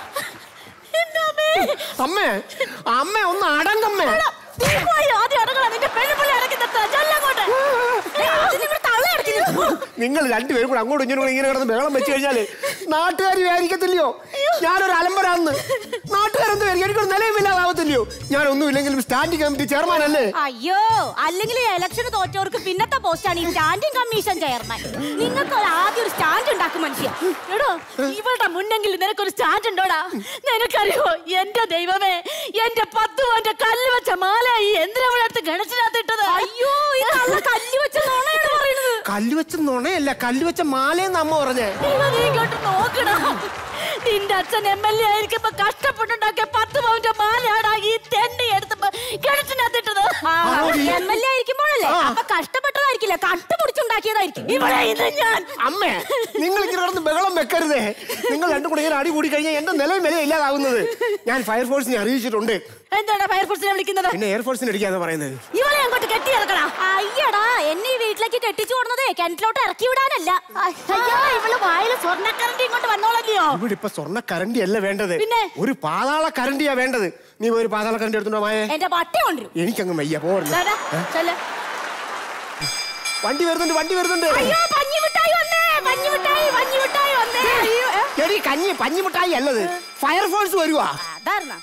അമ്മേ അമ്മ ഒന്ന് അടങ്ങമ്മേ നീ പോയി ആദ്യം അടങ്ങണം നിന്റെ പെണ്ണുപിള്ളി അടക്കി നിർത്താ ചെല്ലങ്ങോട്ട് നിങ്ങൾ തള്ള അടക്കി നിർത്തും നിങ്ങൾ രണ്ടുപേരും കൂടെ അങ്ങോട്ടും ഇങ്ങോട്ടും കൂടെ ഇങ്ങനെ കിടന്ന് ബഹളം വെച്ച് കഴിഞ്ഞാല് നാട്ടുകാർ വിചാരിക്കത്തില്ലയോ ഞാനൊരു അലമ്പരാന്ന് നാട്ടുകാരെന്ത് വിചാരിക്കും എനിക്കൊരു നിലയുമില്ലാതാവത്തില്ലയോ ഞാനൊന്നും ഇല്ലെങ്കിലും സ്റ്റാൻഡിംഗ് കമ്മിറ്റി ചെയർമാൻ അല്ലേ അയ്യോ അല്ലെങ്കിൽ ഇലക്ഷൻ തോറ്റവർക്ക് പിന്നത്തെ പോസ്റ്റാണ് ഈ സ്റ്റാൻഡിംഗ് കമ്മീഷൻ ചെയർമാൻ നിങ്ങൾക്ക് ഒരു ആദ്യം ഒരു സ്റ്റാൻഡ് ഉണ്ടാക്കും മനുഷ്യ എടോ ഇവളുടെ മുന്നെങ്കിൽ നിനക്കൊരു സ്റ്റാൻഡ് ഉണ്ടോടാ നിനക്കറിയോ എന്റെ ദൈവമേ എന്റെ പത്ത് പോന്റെ കല്ല് വെച്ച മാല ഈ എന്തിനടുത്ത് ഗണത്തിനകത്ത് ഇട്ടത് അയ്യോ ഈ കള്ള കല്ല് വെച്ച നോണയാണ് പറയുന്നത് കല്ല് വെച്ച നുണയല്ല കല്ല് വെച്ച മാലയെന്ന് അമ്മ പറഞ്ഞേ ദൈവം, നീ ഇങ്ങോട്ട് നോക്കടാ നിന്റെ അച്ഛൻ എം എൽ എ ആയിരിക്കുമ്പോ കഷ്ടപ്പെട്ടുണ്ടാക്കിയ പത്ത് പൗണ്ട് മാലയാടാ ഈ തെണ്ടി എടുത്തപ്പോ കിണറ്റിനകത്തിട്ടത് എം എൽ എ ആയിരിക്കുമ്പോഴല്ലേ അപ്പൊ കഷ്ടപ്പെട്ടതായിരിക്കില്ല കട്ടുപിടിച്ചുണ്ടാക്കിയതായിരിക്കും ഇവിടെ ഇത് ഞാൻ അമ്മേ നിങ്ങൾ ഇങ്ങനെ കിടന്ന് ബഹളം വെക്കരുതേ നിങ്ങൾ രണ്ടും കൂടെ ഇങ്ങനെ അടി കൂടി കഴിഞ്ഞാൽ എന്റെ നിലയും വില ഇല്ലാതാവുന്നത് ഞാൻ ഫയർഫോഴ്സിനെ അറിയിച്ചിട്ടുണ്ട് എന്താണ് ഫയർഫോഴ്സിനെ വിളിക്കുന്നത് പിന്നെ എയർഫോഴ്സിനെ അടിക്കാന്ന് പറയുന്നത് ഇവളെ അങ്ങോട്ട് കെട്ടി ഇറക്കണ അയ്യടാ എന്നെ ഈ വീട്ടിലേക്ക് കെട്ടിച്ചു കൊടുന്നതേ കിണറ്റിലോട്ട് ഇറക്കി വിടാനല്ല അയ്യോ ഇവള് വായിൽ സ്വർണ്ണക്കരണ്ടി ഇങ്ങോട്ട് വന്നോളല്ലോ ഇവിടെ ഇപ്പൊ സ്വർണ്ണ കരണ്ടി അല്ല വേണ്ടത് പിന്നെ? ഒരു പാതാള കരണ്ടിയാ വേണ്ടത് നീ പോയി ഒരു പാതാള കരണ്ടി എടുത്തുണ്ടോ മായേ എന്റെ പട്ടി കൊണ്ടുവരും എനിക്കങ്ങ് വയ്യ പോർന്നു ദാ, ദാ, ചെല്ല്. വണ്ടി വരുന്നുണ്ട് വണ്ടി വരുന്നുണ്ട് അയ്യോ പഞ്ഞി മിഠായി വന്നേ പഞ്ഞി മിഠായി പഞ്ഞി മിഠായി വന്നേ അയ്യോ ഏ? എടി കഞ്ഞി പഞ്ഞിമുട്ടായി അല്ലത് ഫയർഫോഴ്സ് വരുവാ അതാർന്നാ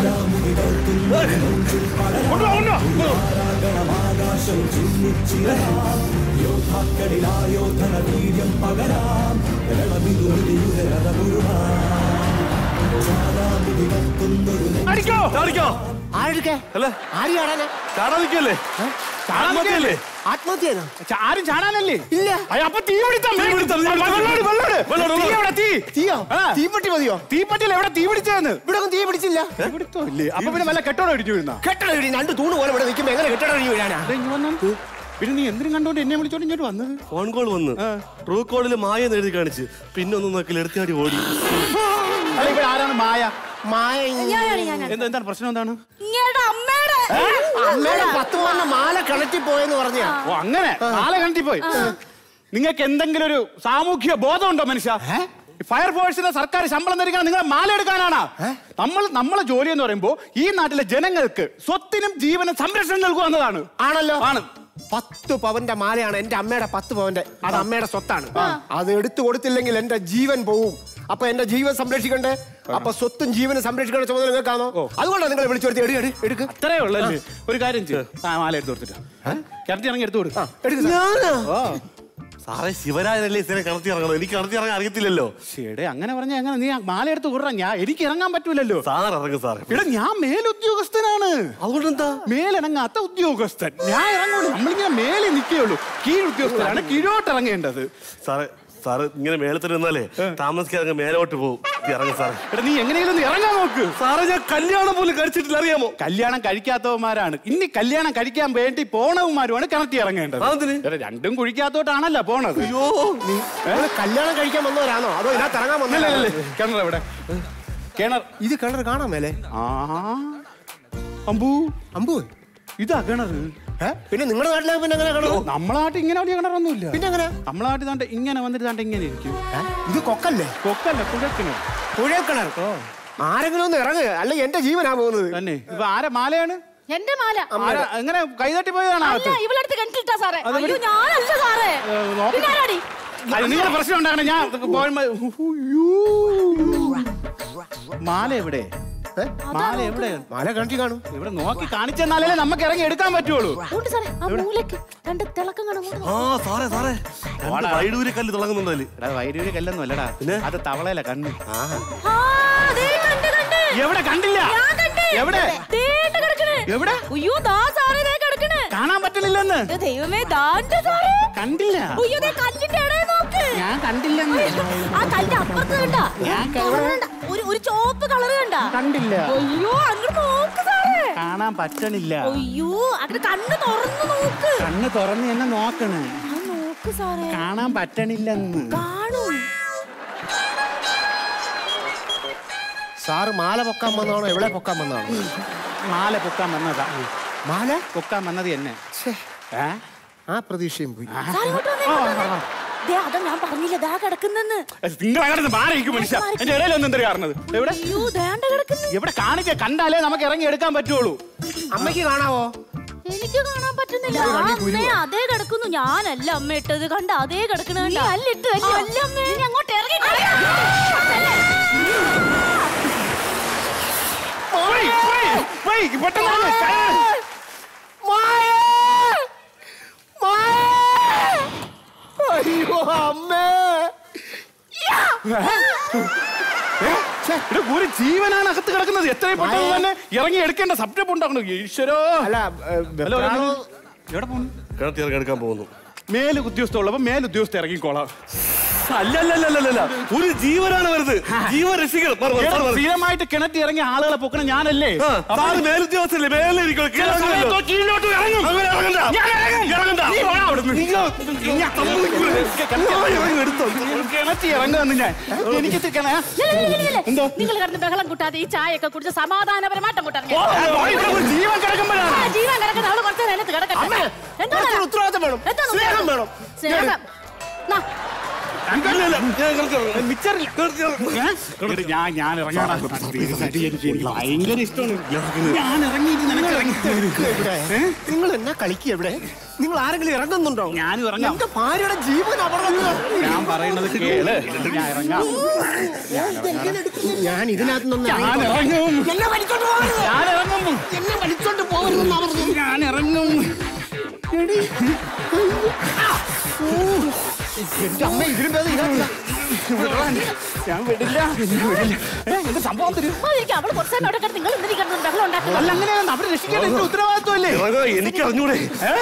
അടിക്കോ അടിക്കോ ആരെടുക്കേ അല്ല ആര് ചാടാനാ ചാടാൻ നിൽക്കല്ലേ ആത്മഹത്യയല്ലേ ആത്മഹത്യ ആരും ചാടാനല്ലേ ഇല്ല അപ്പൊ തീ പിടിത്താ തീ പിടിത്താ വെള്ളോട്, വെള്ളോട്. തീ എവിടെ തീ? തീയോ ആ. തീപ്പെട്ടി മതിയോ തീപ്പറ്റിയിൽ എവിടെ തീ പിടിച്ചതെന്ന് ഇവിടെ ഒന്നും തീ പിടിച്ചില്ല ഇല്ലേ അപ്പൊ പിന്നെ വല്ല കെട്ടോടെ ഇടിച്ചു വീഴുന്ന കെട്ടട വീടി രണ്ട് തൂണ് പോലെ ഇവിടെ നിൽക്കുമ്പോ എങ്ങനെ കെട്ടട വീഴി വീഴാനാ പിന്നെ നീ എന്തിനും കണ്ടോണ്ട് എന്നെ വിളിച്ചോണ്ട് ഇങ്ങോട്ട് വന്നത് ഫോൺ കോൾ വന്ന് ട്രൂ കോളിൽ മായ എന്ന് എഴുതി കാണിച്ച് പിന്നെ ഒന്നും നോക്കില്ല എടുത്താടി ഓടി അല്ല ഇവിടെ ആരാണ് മായ മായ ഞാനാണ്, ഞാനാണ്. എന്താ എന്താണ് പ്രശ്നം എന്താണ് ഇങ്ങയുടെ അമ്മയുടെ അമ്മയുടെ പത്ത് പവന്റെ മാല കിണറ്റി പോയെന്ന് പറഞ്ഞ ഓ അങ്ങനെ നാളെ കണ്ടി പോയി നിങ്ങൾക്ക് എന്തെങ്കിലും ഒരു സാമൂഹ്യ ബോധമുണ്ടോ മനുഷ്യ ഫയർഫോഴ്സിന് സർക്കാർ ശമ്പളം നൽകാൻ നിങ്ങളെ മാല എടുക്കാനാണ് നമ്മൾ നമ്മളെ ജോലി എന്ന് പറയുമ്പോൾ ഈ നാട്ടിലെ ജനങ്ങൾക്ക് സ്വത്തിനും ജീവനും സംരക്ഷണം നൽകുക എന്നതാണ് ആണല്ലോ ആണ് പത്ത് പവന്റെ മാലയാണ് എന്റെ അമ്മയുടെ പത്ത് പവന്റെ അത് അമ്മയുടെ സ്വത്താണ് അത് എടുത്തു കൊടുത്തില്ലെങ്കിൽ എന്റെ ജീവൻ പോവും അപ്പൊ എന്റെ ജീവൻ സംരക്ഷിക്കണ്ടേ അപ്പൊ സ്വത്തും ജീവനും സംരക്ഷിക്കേണ്ട ചുമതല നിങ്ങൾക്കാണോ അതുകൊണ്ടാണ് നിങ്ങൾ വിളിച്ചു കൊടുത്ത് എടുക്ക് എടുക്ക് എടുക്ക് അത്രേ ഉള്ളല്ലേ ഒരു കാര്യം ചെയ്യും ആ മാല എടുത്ത് കൊടുത്തിട്ട് കിണറ്റി ഇറങ്ങി എടുത്തു കൊടുക്കും സാറേ ശിവരാജനല്ലേ ഇതിനെ കണത്തി ഇറങ്ങണം എനിക്ക് കണത്തി ഇറങ്ങാൻ അറിയത്തില്ലല്ലോ ശരിയുടെ അങ്ങനെ പറഞ്ഞ അങ്ങനെ നീ ആ മാല എടുത്ത് കൊടുറാ ഞാൻ എനിക്ക് ഇറങ്ങാൻ പറ്റൂലല്ലോ സാർ ഇറങ്ങും സാർ എടാ ഞാൻ മേലുദ്യോഗസ്ഥനാണ് അതുകൊണ്ട് എന്താ മേലിറങ്ങാത്ത ഉദ്യോഗസ്ഥൻ ഞാൻ ഇറങ്ങുള്ളൂ നമ്മളിങ്ങനെ മേലെ നിൽക്കുകയുള്ളൂ കീഴുദ്യോഗസ്ഥനാണ് കീഴോട്ട് ഇറങ്ങേണ്ടത് സാറേ സാറ് ഇങ്ങനെ മേളത്തിൽ നിന്നാലേ താമസിക്കാതെ അങ്ങ് മേലോട്ട് പോകും ഇറങ്ങും സാറേ എടാ നീ എങ്ങനെയെങ്കിലും ഒന്ന് ഇറങ്ങാൻ നോക്ക് സാറേ ഞാൻ കല്യാണം പോലും കഴിച്ചിട്ടില്ല അറിയാമോ കല്യാണം കഴിക്കാത്തവന്മാരാണ് ഇനി കല്യാണം കഴിക്കാൻ വേണ്ടി പോണവന്മാരുമാണ് കിണറ്റി ഇറങ്ങേണ്ടത് എടാ, രണ്ടും കുഴിക്കാത്തോട്ടാണല്ലോ പോണത് അയ്യോ നീ നിങ്ങള് കല്യാണം കഴിക്കാൻ വന്നവരാണോ അതോ ഇതിനകത്ത് ഇറങ്ങാൻ വന്നതല്ലേ കിണർ എവിടെ കിണർ ഇത് കിണർ കാണാൻ മേലെ ആ അമ്പു അമ്പു ഇതാ കിണർ പിന്നെ നിങ്ങളുടെ നാട്ടിലെ പിന്നെ എങ്ങനെ കിണർ നമ്മളെ നാട്ടിൽ ഇങ്ങനെ വലിയ കിണറൊന്നുമില്ല പിന്നെ എങ്ങനെ നമ്മളെ നാട്ടിൽ താണ്ട് ഇങ്ങനെ വന്നിട്ട് താണ്ട് ഇങ്ങനെ ഇരിക്കും ഇത് കൊക്കല്ലേ കൊക്കല്ല കുഴക്കിണർ കുഴൽക്കിണർ ആരെങ്കിലും ഒന്ന് ഇറങ്ങ് അല്ലെ എന്റെ ജീവനാ പോകുന്നത് തന്നെ ഇപ്പൊ ആരെ മാലയാണ് എന്റെ മാല ആരാ എങ്ങനെ കൈതട്ടി പോയതാണ് അല്ല അകത്ത് ഇവളടുത്ത് കണ്ടിട്ടാ സാറേ അത് അയ്യോ ഞാനല്ല സാറേ ഏ, നോക്ക്. പിന്നെ ആരാടി അത് നിങ്ങളുടെ പ്രശ്നം ഉണ്ടാകണം ഞാൻ പോയ മാല എവിടെ മാല എവിടെ മാല കണ്ടി കാണും ഇവിടെ നോക്കി കാണിച്ചെന്നാലേ നമുക്ക് ഇറങ്ങി എടുക്കാൻ പറ്റുള്ളൂ ഉണ്ട് സാറേ ആ മൂലക്ക് രണ്ട് തിളക്കം കാണും ആ സാറേ സാറേ രണ്ട് വൈഡൂരി കല്ല് തിളങ്ങുന്നുണ്ടല്ലേ എടാ വൈദ്യുതി കല്ലൊന്നും അല്ലടാ അത് തവളയല്ല കണ്ണ് ആ ദേ കണ്ട് കണ്ട് എവിടെ കണ്ടില്ല ഞാൻ കണ്ട് എവിടെ ദേ ഉണ്ട് കിടക്കണ് എവിടെ അയ്യോ ദാ സാറേ ദേ കിടക്കണ് കാണാൻ പറ്റണില്ലെന്ന് ദേ ദൈവമേ ദാണ്ട് സാറേ കണ്ടില്ല അയ്യോ ദേ കല്ലിന്റെ ഇടയിൽ നോക്ക് ഞാൻ കണ്ടില്ലെന്ന് ആ കല്ലിന്റെ അപ്പുറത്ത് കണ്ട ഞാൻ ഒരു ഒരു ചോപ്പ് കളർ കണ്ട കണ്ടില്ല അയ്യോ അങ്ങോട്ട് നോക്ക് സാറേ കാണാൻ പറ്റണില്ല അയ്യോ അങ്ങോട്ട് കണ്ണ് തുറന്നു നോക്ക് കണ്ണ് തുറന്ന് എന്നെ നോക്കണ് ആ നോക്ക് സാറേ കാണാൻ പറ്റണില്ലെന്ന് കാണും സാറ് മാല പൊക്കാൻ വന്നാണോ എവിടെ പൊക്കാൻ വന്നാണോ മാല പൊക്കാൻ വന്നതാ മാല പൊക്കാൻ വന്നത് എന്നെ ഏ? ആ പ്രതീക്ഷയും പോയി സാറേ ഇങ്ങോട്ട് വന്നേ, ഇങ്ങോട്ട് വന്നേ. ദേ അതാ ഞാൻ പറഞ്ഞില്ല ദാ കിടക്കുന്നെന്ന് നിങ്ങൾ അങ്ങനെ മാറിയിരിക്കും മനുഷ്യ എന്റെ ഇടയിലൊന്നും എന്തൊരു കാണുന്നത് എവിടെ അയ്യോ ദേണ്ട കിടക്കുന്നു എവിടെ കാണിക്ക കണ്ടാലേ നമുക്ക് ഇറങ്ങി എടുക്കാൻ പറ്റുള്ളൂ അമ്മയ്ക്ക് കാണാവോ എനിക്ക് കാണാൻ പറ്റുന്നില്ല ആ അമ്മേ അതേ കിടക്കുന്നു ഞാനല്ല അമ്മ ഇട്ടത് കണ്ട അതേ കിടക്കണ കണ്ട അല്ലിട്ട് അല്ല അമ്മേ നീ അങ്ങോട്ട് ഇറങ്ങി പോയി, പോയി, പോയി, പെട്ടെന്ന് വന്ന് കൈ- അയ്യോ അമ്മേ ഏ? ഛെ, ഇവിടെ ഒരു ജീവനാണ് അകത്ത് കിടക്കുന്നത് എത്രയും പെട്ടെന്ന് തന്നെ ഇറങ്ങി എടുക്കേണ്ട സബ്ജക്ട് ഉണ്ടാക്കണം ഈശ്വരോ അല്ല ഹലോ, ഹലോ. എവിടെ പോകുന്നു കിണത്തി ഇറങ്ങി എടുക്കാൻ പോകുന്നു മേൽ ഉദ്യോഗസ്ഥ ഉള്ളപ്പോ മേൽ ഉദ്യോഗസ്ഥ ഇറങ്ങിക്കോളാം അല്ലല്ലല്ലല്ല ഒരു ജീവനാണ് വരുന്നത് ജീവൻ രക്ഷിക്കണം മാറ്, മാറ്, മാറ്, മാറ്. സ്ഥിരമായിട്ട് കിണറ്റി ഇറങ്ങിയ ആളുകളെ പൊക്കണം ഞാനല്ലേ ആ, സാറ് മേലുദ്യോഗസ്ഥല്ലേ മേലെ ഇരിക്കണം ചില സമയത്തോ കീഴിലോട്ട് ഇറങ്ങും. അങ്ങനെ ഇറങ്ങണ്ട. ഞാൻ ഇറങ്ങും. ഇറങ്ങണ്ട. നീ പോടാ അവിടുന്ന്. നിങ്ങൾ- ഞാൻ സമ്മതിക്കൂല. ഇറങ്ങി എടുത്തോ. കിണറ്റി ഇറങ്ങുമെന്ന് ഞാൻ എനിക്ക് തിരിക്കണേ എന്തോ നിങ്ങൾ കിടന്ന് ബഹളം കൂട്ടാതെ ഈ ചായയൊക്കെ കുടിച്ച് സമാധാനപരമായിട്ട് അങ്ങോട്ട് ഇറങ്ങി ഓ, ഓ, ഇവിടെ ഒരു ജീവൻ കിടക്കുമ്പോഴാണ് ആ, ജീവൻ കിടക്കുന്ന അവള് കുറച്ച് നേരത്ത് കിടക്കട്ടെ എന്താണ് കുറച്ച് ഉത്തരവാദിത്തം വേണം എന്താണ് സ്നേഹം വേണം സ്നേഹം നാ, മിച്ചറില്ല ഏ? ഞാൻ ഞാൻ ഇറങ്ങാടാ എനിക്ക് എനിക്ക് ഭയങ്കര ഇഷ്ടമാണ് ഞാൻ ഇറങ്ങിയിട്ട് നിനക്ക് ഇറങ്ങി നിങ്ങൾ എന്നാ കളിക്കുക എവിടെ നിങ്ങൾ ആരെങ്കിലും ഇറങ്ങുന്നുണ്ടോ ഞാനും ഇറങ്ങാം എന്റെ ഭാര്യയുടെ ജീവൻ അപകടത്തിലാണ്. ഞാൻ പറയുന്നത് കേള് ഞാൻ ഇറങ്ങാം ഞാൻ ഇതിനകത്ത് നിന്ന് ഞാൻ ഇറങ്ങും എന്നെ വലിച്ചോണ്ട് പോകരുത് ഞാൻ ഇറങ്ങും എന്നെ വലിച്ചോണ്ട് പോകരുതെന്നാ പറഞ്ഞത് ഞാൻ ഇറങ്ങും എടി. ആ. ഓ. എന്റെ അമ്മ ഇതിലും ഭേദം ഇതിനകത്താ. ഞാൻ വിടില്ല എന്നെ വിടില്ല ഏ, എന്ത് സംഭവം തരും ഓ, എനിക്ക് അവള് കുറച്ച് നേരം അവിടെ കിടന്ന് നിങ്ങൾ എന്തിനീ കിടന്ന് ബഹളം ഉണ്ടാക്കുന്നത് അല്ല അങ്ങനെയാണ് അവരെ രക്ഷിക്കേണ്ട എന്റെ ഉത്തരവാദിത്വമല്ലേ ഇറങ്ങാം, എനിക്ക് അറിഞ്ഞൂടെ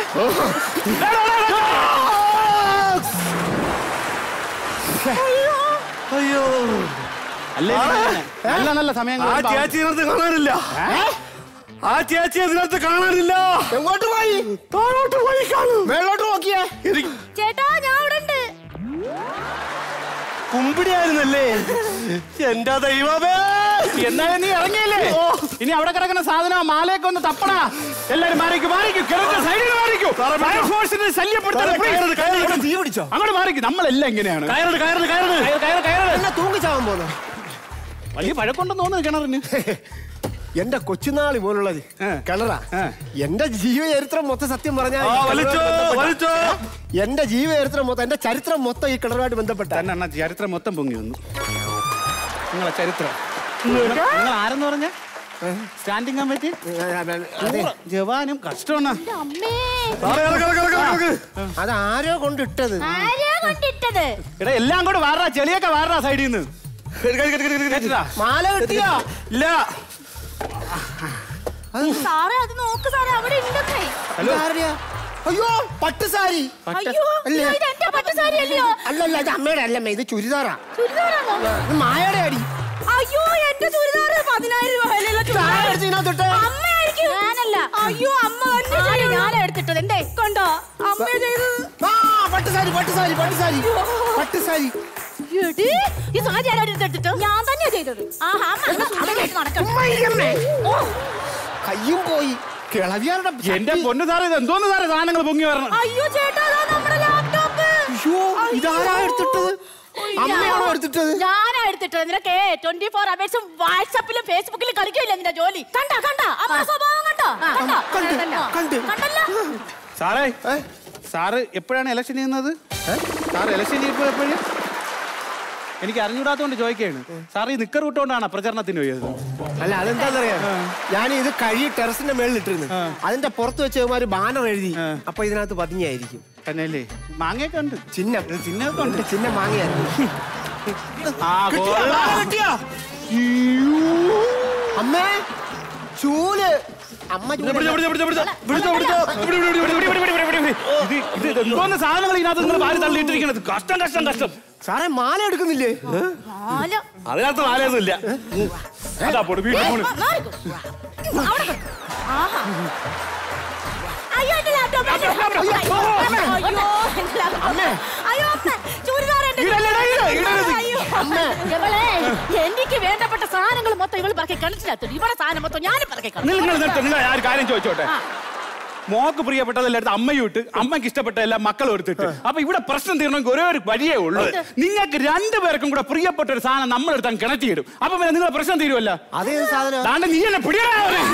അയ്യോ അല്ലേ നല്ല നല്ല സമയങ്ങൾ ആ ചേച്ചി ഇതിനകത്ത് കാണാനില്ല ആ ചേച്ചി ഇതിനകത്ത് കാണാനില്ല എങ്ങോട്ട് പോയി താഴോട്ട് പോയി കാണും മേളോട്ട് നോക്കിയേ ചേട്ടാ ഞാൻ അവിടെ ഉണ്ട് കുമ്പിടിയായിരുന്നല്ലേ എന്റെ ദൈവമേ എന്നാലും നീ ഇറങ്ങിയില്ലേ ഇനി അവിടെ കിടക്കുന്ന സാധനം മാലയൊക്കെ ഒന്ന് തപ്പണ എല്ലാരും മാറിക്കു മാറിക്കു കിഴക്ക് സൈഡിൽ മാറിക്കു ഫയർഫോഴ്സിനെ ശല്യപ്പെടുത്തരുത് please. തീ പിടിച്ചോ അങ്ങോട്ട് മാറിക്കു നമ്മളെല്ലാം ഇങ്ങനെയാണ് കയറട് കയറട് കയറട് കയറ്, കയറ്, കയറ്. എന്നെ തൂങ്ങിച്ചാവാൻ പോന്നു വലിയ പഴക്കൊണ്ടെന്ന് തോന്നുന്നു കിണറിന് എന്റെ കൊച്ചുനാളി പോലുള്ളത് കിണറാ എന്റെ ജീവചരിത്രം മൊത്തം സത്യം പറഞ്ഞാൽ ആ, വലിച്ചോ, വലിച്ചോ. എന്റെ ജീവചരിത്രം മൊത്തം എന്റെ ചരിത്രം മൊത്തം ഈ കിണറുമായിട്ട് ബന്ധപ്പെട്ട തന്നെ ചരിത്രം മൊത്തം പൊങ്ങി വന്നു നിങ്ങളെ ചരിത്രം നിങ്ങൾ ആരെന്ന് പറഞ്ഞ സ്റ്റാൻഡിങ് കമ്മിറ്റി ജവാനും കഷ്ടമാണ് അത് ആരോ കൊണ്ടിട്ടത് ആരെയാ കൊണ്ടിട്ടത് എടാ എല്ലാം കൂടെ വാറാ ചെളിയൊക്കെ വാറാ സൈഡിൽ നിന്ന് മാല കിട്ടിയോ ഇല്ല സാറേ അത് നോക്ക് സാറേ അവിടെ ഉണ്ടെന്നേ ഹലോ. അയ്യോ പട്ടുസാരി അയ്യോ അല്ലേ? ഇത് എന്റെ പട്ടുസാരി അല്ലയോ അല്ലല്ല ഇത് അമ്മയുടെ അല്ലമ്മ ഇത് ചുരിദാറാ ചുരിദാറാണോ ഇത് മായയുടെ അടി അയ്യോ എന്റെ ചുരിദാറ് പതിനായിരം രൂപ വിലയുള്ള ആരാ എടുത്ത് ഇതിനകത്തിട്ടെ? അമ്മയായിരിക്കും ഞാനല്ല അയ്യോ അമ്മ തന്നെ ചെയ്തു ഞാനാ എടുത്തിട്ടത് എന്തേ കൊണ്ടോ അമ്മ ചെയ്തത് ആ പട്ടുസാരി പട്ടുസാരി പട്ടുസാരി പട്ടുസാരി എടി, ഈ സാരി ആരാ എടുത്തിട്ട് ഞാൻ തന്നെയാ ചെയ്തത് ആഹാ അമ്മ അങ്ങനെ സുന്ദരിയായിട്ട് നടക്കണം. ഓ, കയ്യും പോയി കിളവിയാരുടെ എന്റെ പൊന്നു സാറേ ഇത് എന്തോന്ന് സാറേ സാധനങ്ങൾ പൊങ്ങി വരണം അയ്യോ ചേട്ടാ അതാ നമ്മുടെ ലാപ്ടോപ്പ് അയ്യോ ഇതാരാ എടുത്തിട്ടത് അമ്മയാണോ എടുത്തിട്ടത് ഞാനാ എടുത്തിട്ടത് നിനക്ക് ട്വന്റി ഫോർ അവേഴ്സും വാട്സാപ്പിലും ഫേസ്ബുക്കിലും കളിക്കില്ല നിന്റെ ജോലി കണ്ട കണ്ട അമ്മ സ്വഭാവം കണ്ടോ കണ്ടോ? കണ്ട്, കണ്ടോ? കണ്ട്. കണ്ടല്ലോ സാറേ സാറ് എപ്പോഴാണ് ഇലക്ഷൻ ചെയ്യുന്നത് സാർ ഇലക്ഷൻ ചെയ്യുമ്പോൾ എപ്പോഴും എനിക്ക് അറിഞ്ഞൂടാത്തോണ്ട് ചോദിക്കുകയാണ് സാർ ഈ നിക്കർ വിട്ടുകൊണ്ടാണ് പ്രചരണത്തിന് പോയത് അല്ല അതെന്താന്നറിയാ ഞാൻ ഇത് കഴി ടെറസിന്റെ മേളിൽ ഇട്ടിരുന്നു അതിന്റെ പുറത്ത് വെച്ച് ഒരു ബാനർ എഴുതി അപ്പൊ ഇതിനകത്ത് പതിഞ്ഞായിരിക്കും തന്നെയല്ലേ മാങ്ങയൊക്കെ ഉണ്ട് ചിഹ്നം ചിഹ്നമൊക്കെ ഉണ്ട് ചിഹ്നം മാങ്ങയായിരുന്നു ആ കിട്ടിയോ? കൊള്ളാം. മാല കിട്ടിയോ? അമ്മേ ചൂല് അമ്മ ചൂല് ഇത് ഇത് ഇത് എന്തോന്ന് സാധനങ്ങൾ ഇതിനകത്ത് നിങ്ങൾ വാരി തള്ളിയിട്ടിരിക്കണത് കഷ്ടം കഷ്ടം കഷ്ടം സാറേ മാല എടുക്കുന്നില്ലേ മാല അതിനകത്ത് മാലയൊന്നും ഇല്ല അതാ പോട് വീട്ടിൽ പോണ് അവിടെ ആഹാ അയ്യോ എന്റെ ലാപ്ടോപ്പ് എന്റെ അയ്യോ, അമ്മേ. അയ്യോ എന്റെ ലാപ്ടോപ്പ് അമ്മേ. അയ്യോ അമ്മേ ചുരിദാർ എന്റെ ഇടല്ലേ, ഇടല്ലേ, ഇടരുത്. അയ്യോ അമ്മേ. ഇവളെ എനിക്ക് വേണ്ടപ്പെട്ട സാധനങ്ങൾ മൊത്തം ഇവള് പറക്കി കിണറ്റിനകത്തു ഇവിടെ സാധനം മൊത്തം ഞാൻ പറക്കി നിങ്ങൾ നിർത്ത നിങ്ങൾ ആ ഒരു കാര്യം ചോദിച്ചോട്ടെ മോക്ക് പ്രിയപ്പെട്ടതെല്ലാം എടുത്ത് അമ്മയും ഇട്ട് അമ്മയ്ക്ക് ഇഷ്ടപ്പെട്ട എല്ലാം മക്കളും എടുത്തിട്ട് അപ്പൊ ഇവിടെ പ്രശ്നം തീരണമെങ്കിൽ ഒരേ ഒരു വഴിയേ ഉള്ളൂ നിങ്ങൾക്ക് രണ്ടുപേർക്കും കൂടെ പ്രിയപ്പെട്ട ഒരു സാധനം നമ്മളെടുത്താൽ കിണറ്റിയിടും അപ്പൊ പിന്നെ നിങ്ങളെ പ്രശ്നം തീരുമല്ല അതേത് സാധനം ദാണ്ട് നീ എന്നെ പിടിയാ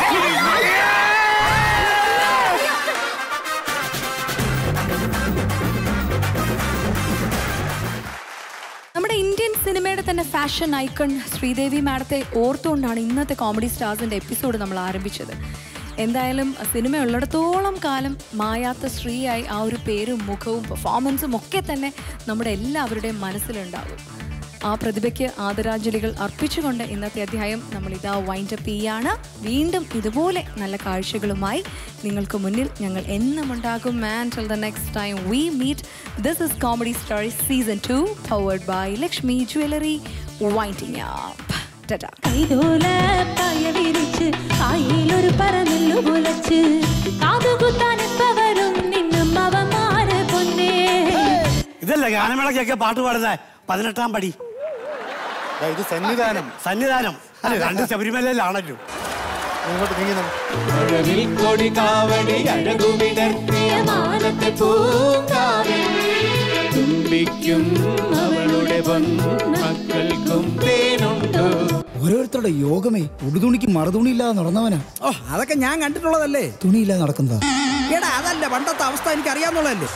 നമ്മുടെ ഇന്ത്യൻ സിനിമയുടെ തന്നെ ഫാഷൻ ഐക്കൺ ശ്രീദേവി മാഡത്തെ ഓർത്തുകൊണ്ടാണ് ഇന്നത്തെ കോമഡി സ്റ്റാർസിന്റെ എപ്പിസോഡ് നമ്മൾ ആരംഭിച്ചത് എന്തായാലും സിനിമ ഉള്ളിടത്തോളം കാലം മായാത്ത സ്ത്രീയായി ആ ഒരു പേരും മുഖവും പെർഫോമൻസും ഒക്കെ തന്നെ നമ്മുടെ എല്ലാവരുടെയും മനസ്സിലുണ്ടാകും ആ പ്രതിഭയ്ക്ക് ആദരാഞ്ജലികൾ അർപ്പിച്ചുകൊണ്ട് ഇന്നത്തെ അധ്യായം നമ്മൾ ഇതാ വൈൻഡപ്പ് ചെയ്യാണ് വീണ്ടും ഇതുപോലെ നല്ല കാഴ്ചകളുമായി നിങ്ങൾക്ക് മുന്നിൽ ഞങ്ങൾ എന്നും ഉണ്ടാകും and till the next time we meet this is comedy story season two powered by Lakshmi jewellery winding up tata കൈതോല പായ വിരിച്ച് കായിലൊരു പറന്നെല്ലു മുളച്ച് കാതുകുത്താനെപ്പവരും നിന്നും അവന്മാര് പൊന്നേ ഇതല്ല ഗാനമേളക്കൊക്കെ പാട്ട് പാടുന്ന പതിനെട്ടാം പടി ഇത് സന്നിധാനം സന്നിധാനം അല്ല രണ്ട് ശബരിമലയിലാണല്ലോ കൊടി കാവടി അഴകുവിടർത്തിയ മാനത്തെ പൂങ്കാവൽ തുമ്പിക്കും അവളുടെ മക്കൾക്കും തേനുണ്ടോ ഓരോരുത്തരുടെ യോഗമേ ഉടുതുണിക്ക് മറുതുണി ഇല്ലാതെ നടന്നവനാ ഓ അതൊക്കെ ഞാൻ കണ്ടിട്ടുള്ളതല്ലേ തുണിയില്ലാതെ നടക്കുന്നതാ എടാ അതല്ല പണ്ടത്തെ അവസ്ഥ എനിക്ക് അറിയാന്നുള്ളതല്ലേ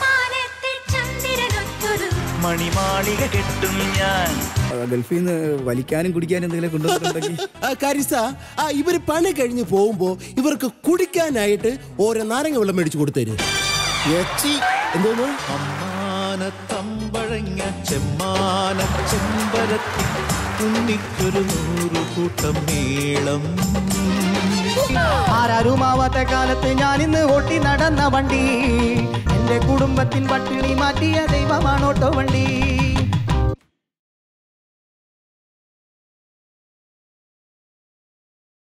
മണിമാളിക കെട്ടും ഞാൻ ഗൾഫിൽ നിന്ന് വലിക്കാനും കുടിക്കാനും എന്തെങ്കിലും കൊണ്ടുവന്നിട്ടുണ്ടെങ്കിൽ ആ, കരിസ ആ ഇവര് പണി കഴിഞ്ഞ് പോകുമ്പോ ഇവർക്ക് കുടിക്കാനായിട്ട് ഓരോ നാരങ്ങ വെള്ളം മേടിച്ചു കൊടുത്തേര് എച്ചി എന്തോന്നു തമ്പഴങ്ങ ചെമ്മാന ചെമ്പരത്തി ഉണ്ണിക്കൊരു നൂറു കൂട്ടം മേളം ആരാരുമാവാത്ത കാലത്ത് ഞാൻ ഇന്ന് ഓട്ടി നടന്ന വണ്ടി എന്റെ കുടുംബത്തിൻ പട്ടിണി മാറ്റിയ ദൈവമാണോട്ടോ വണ്ടി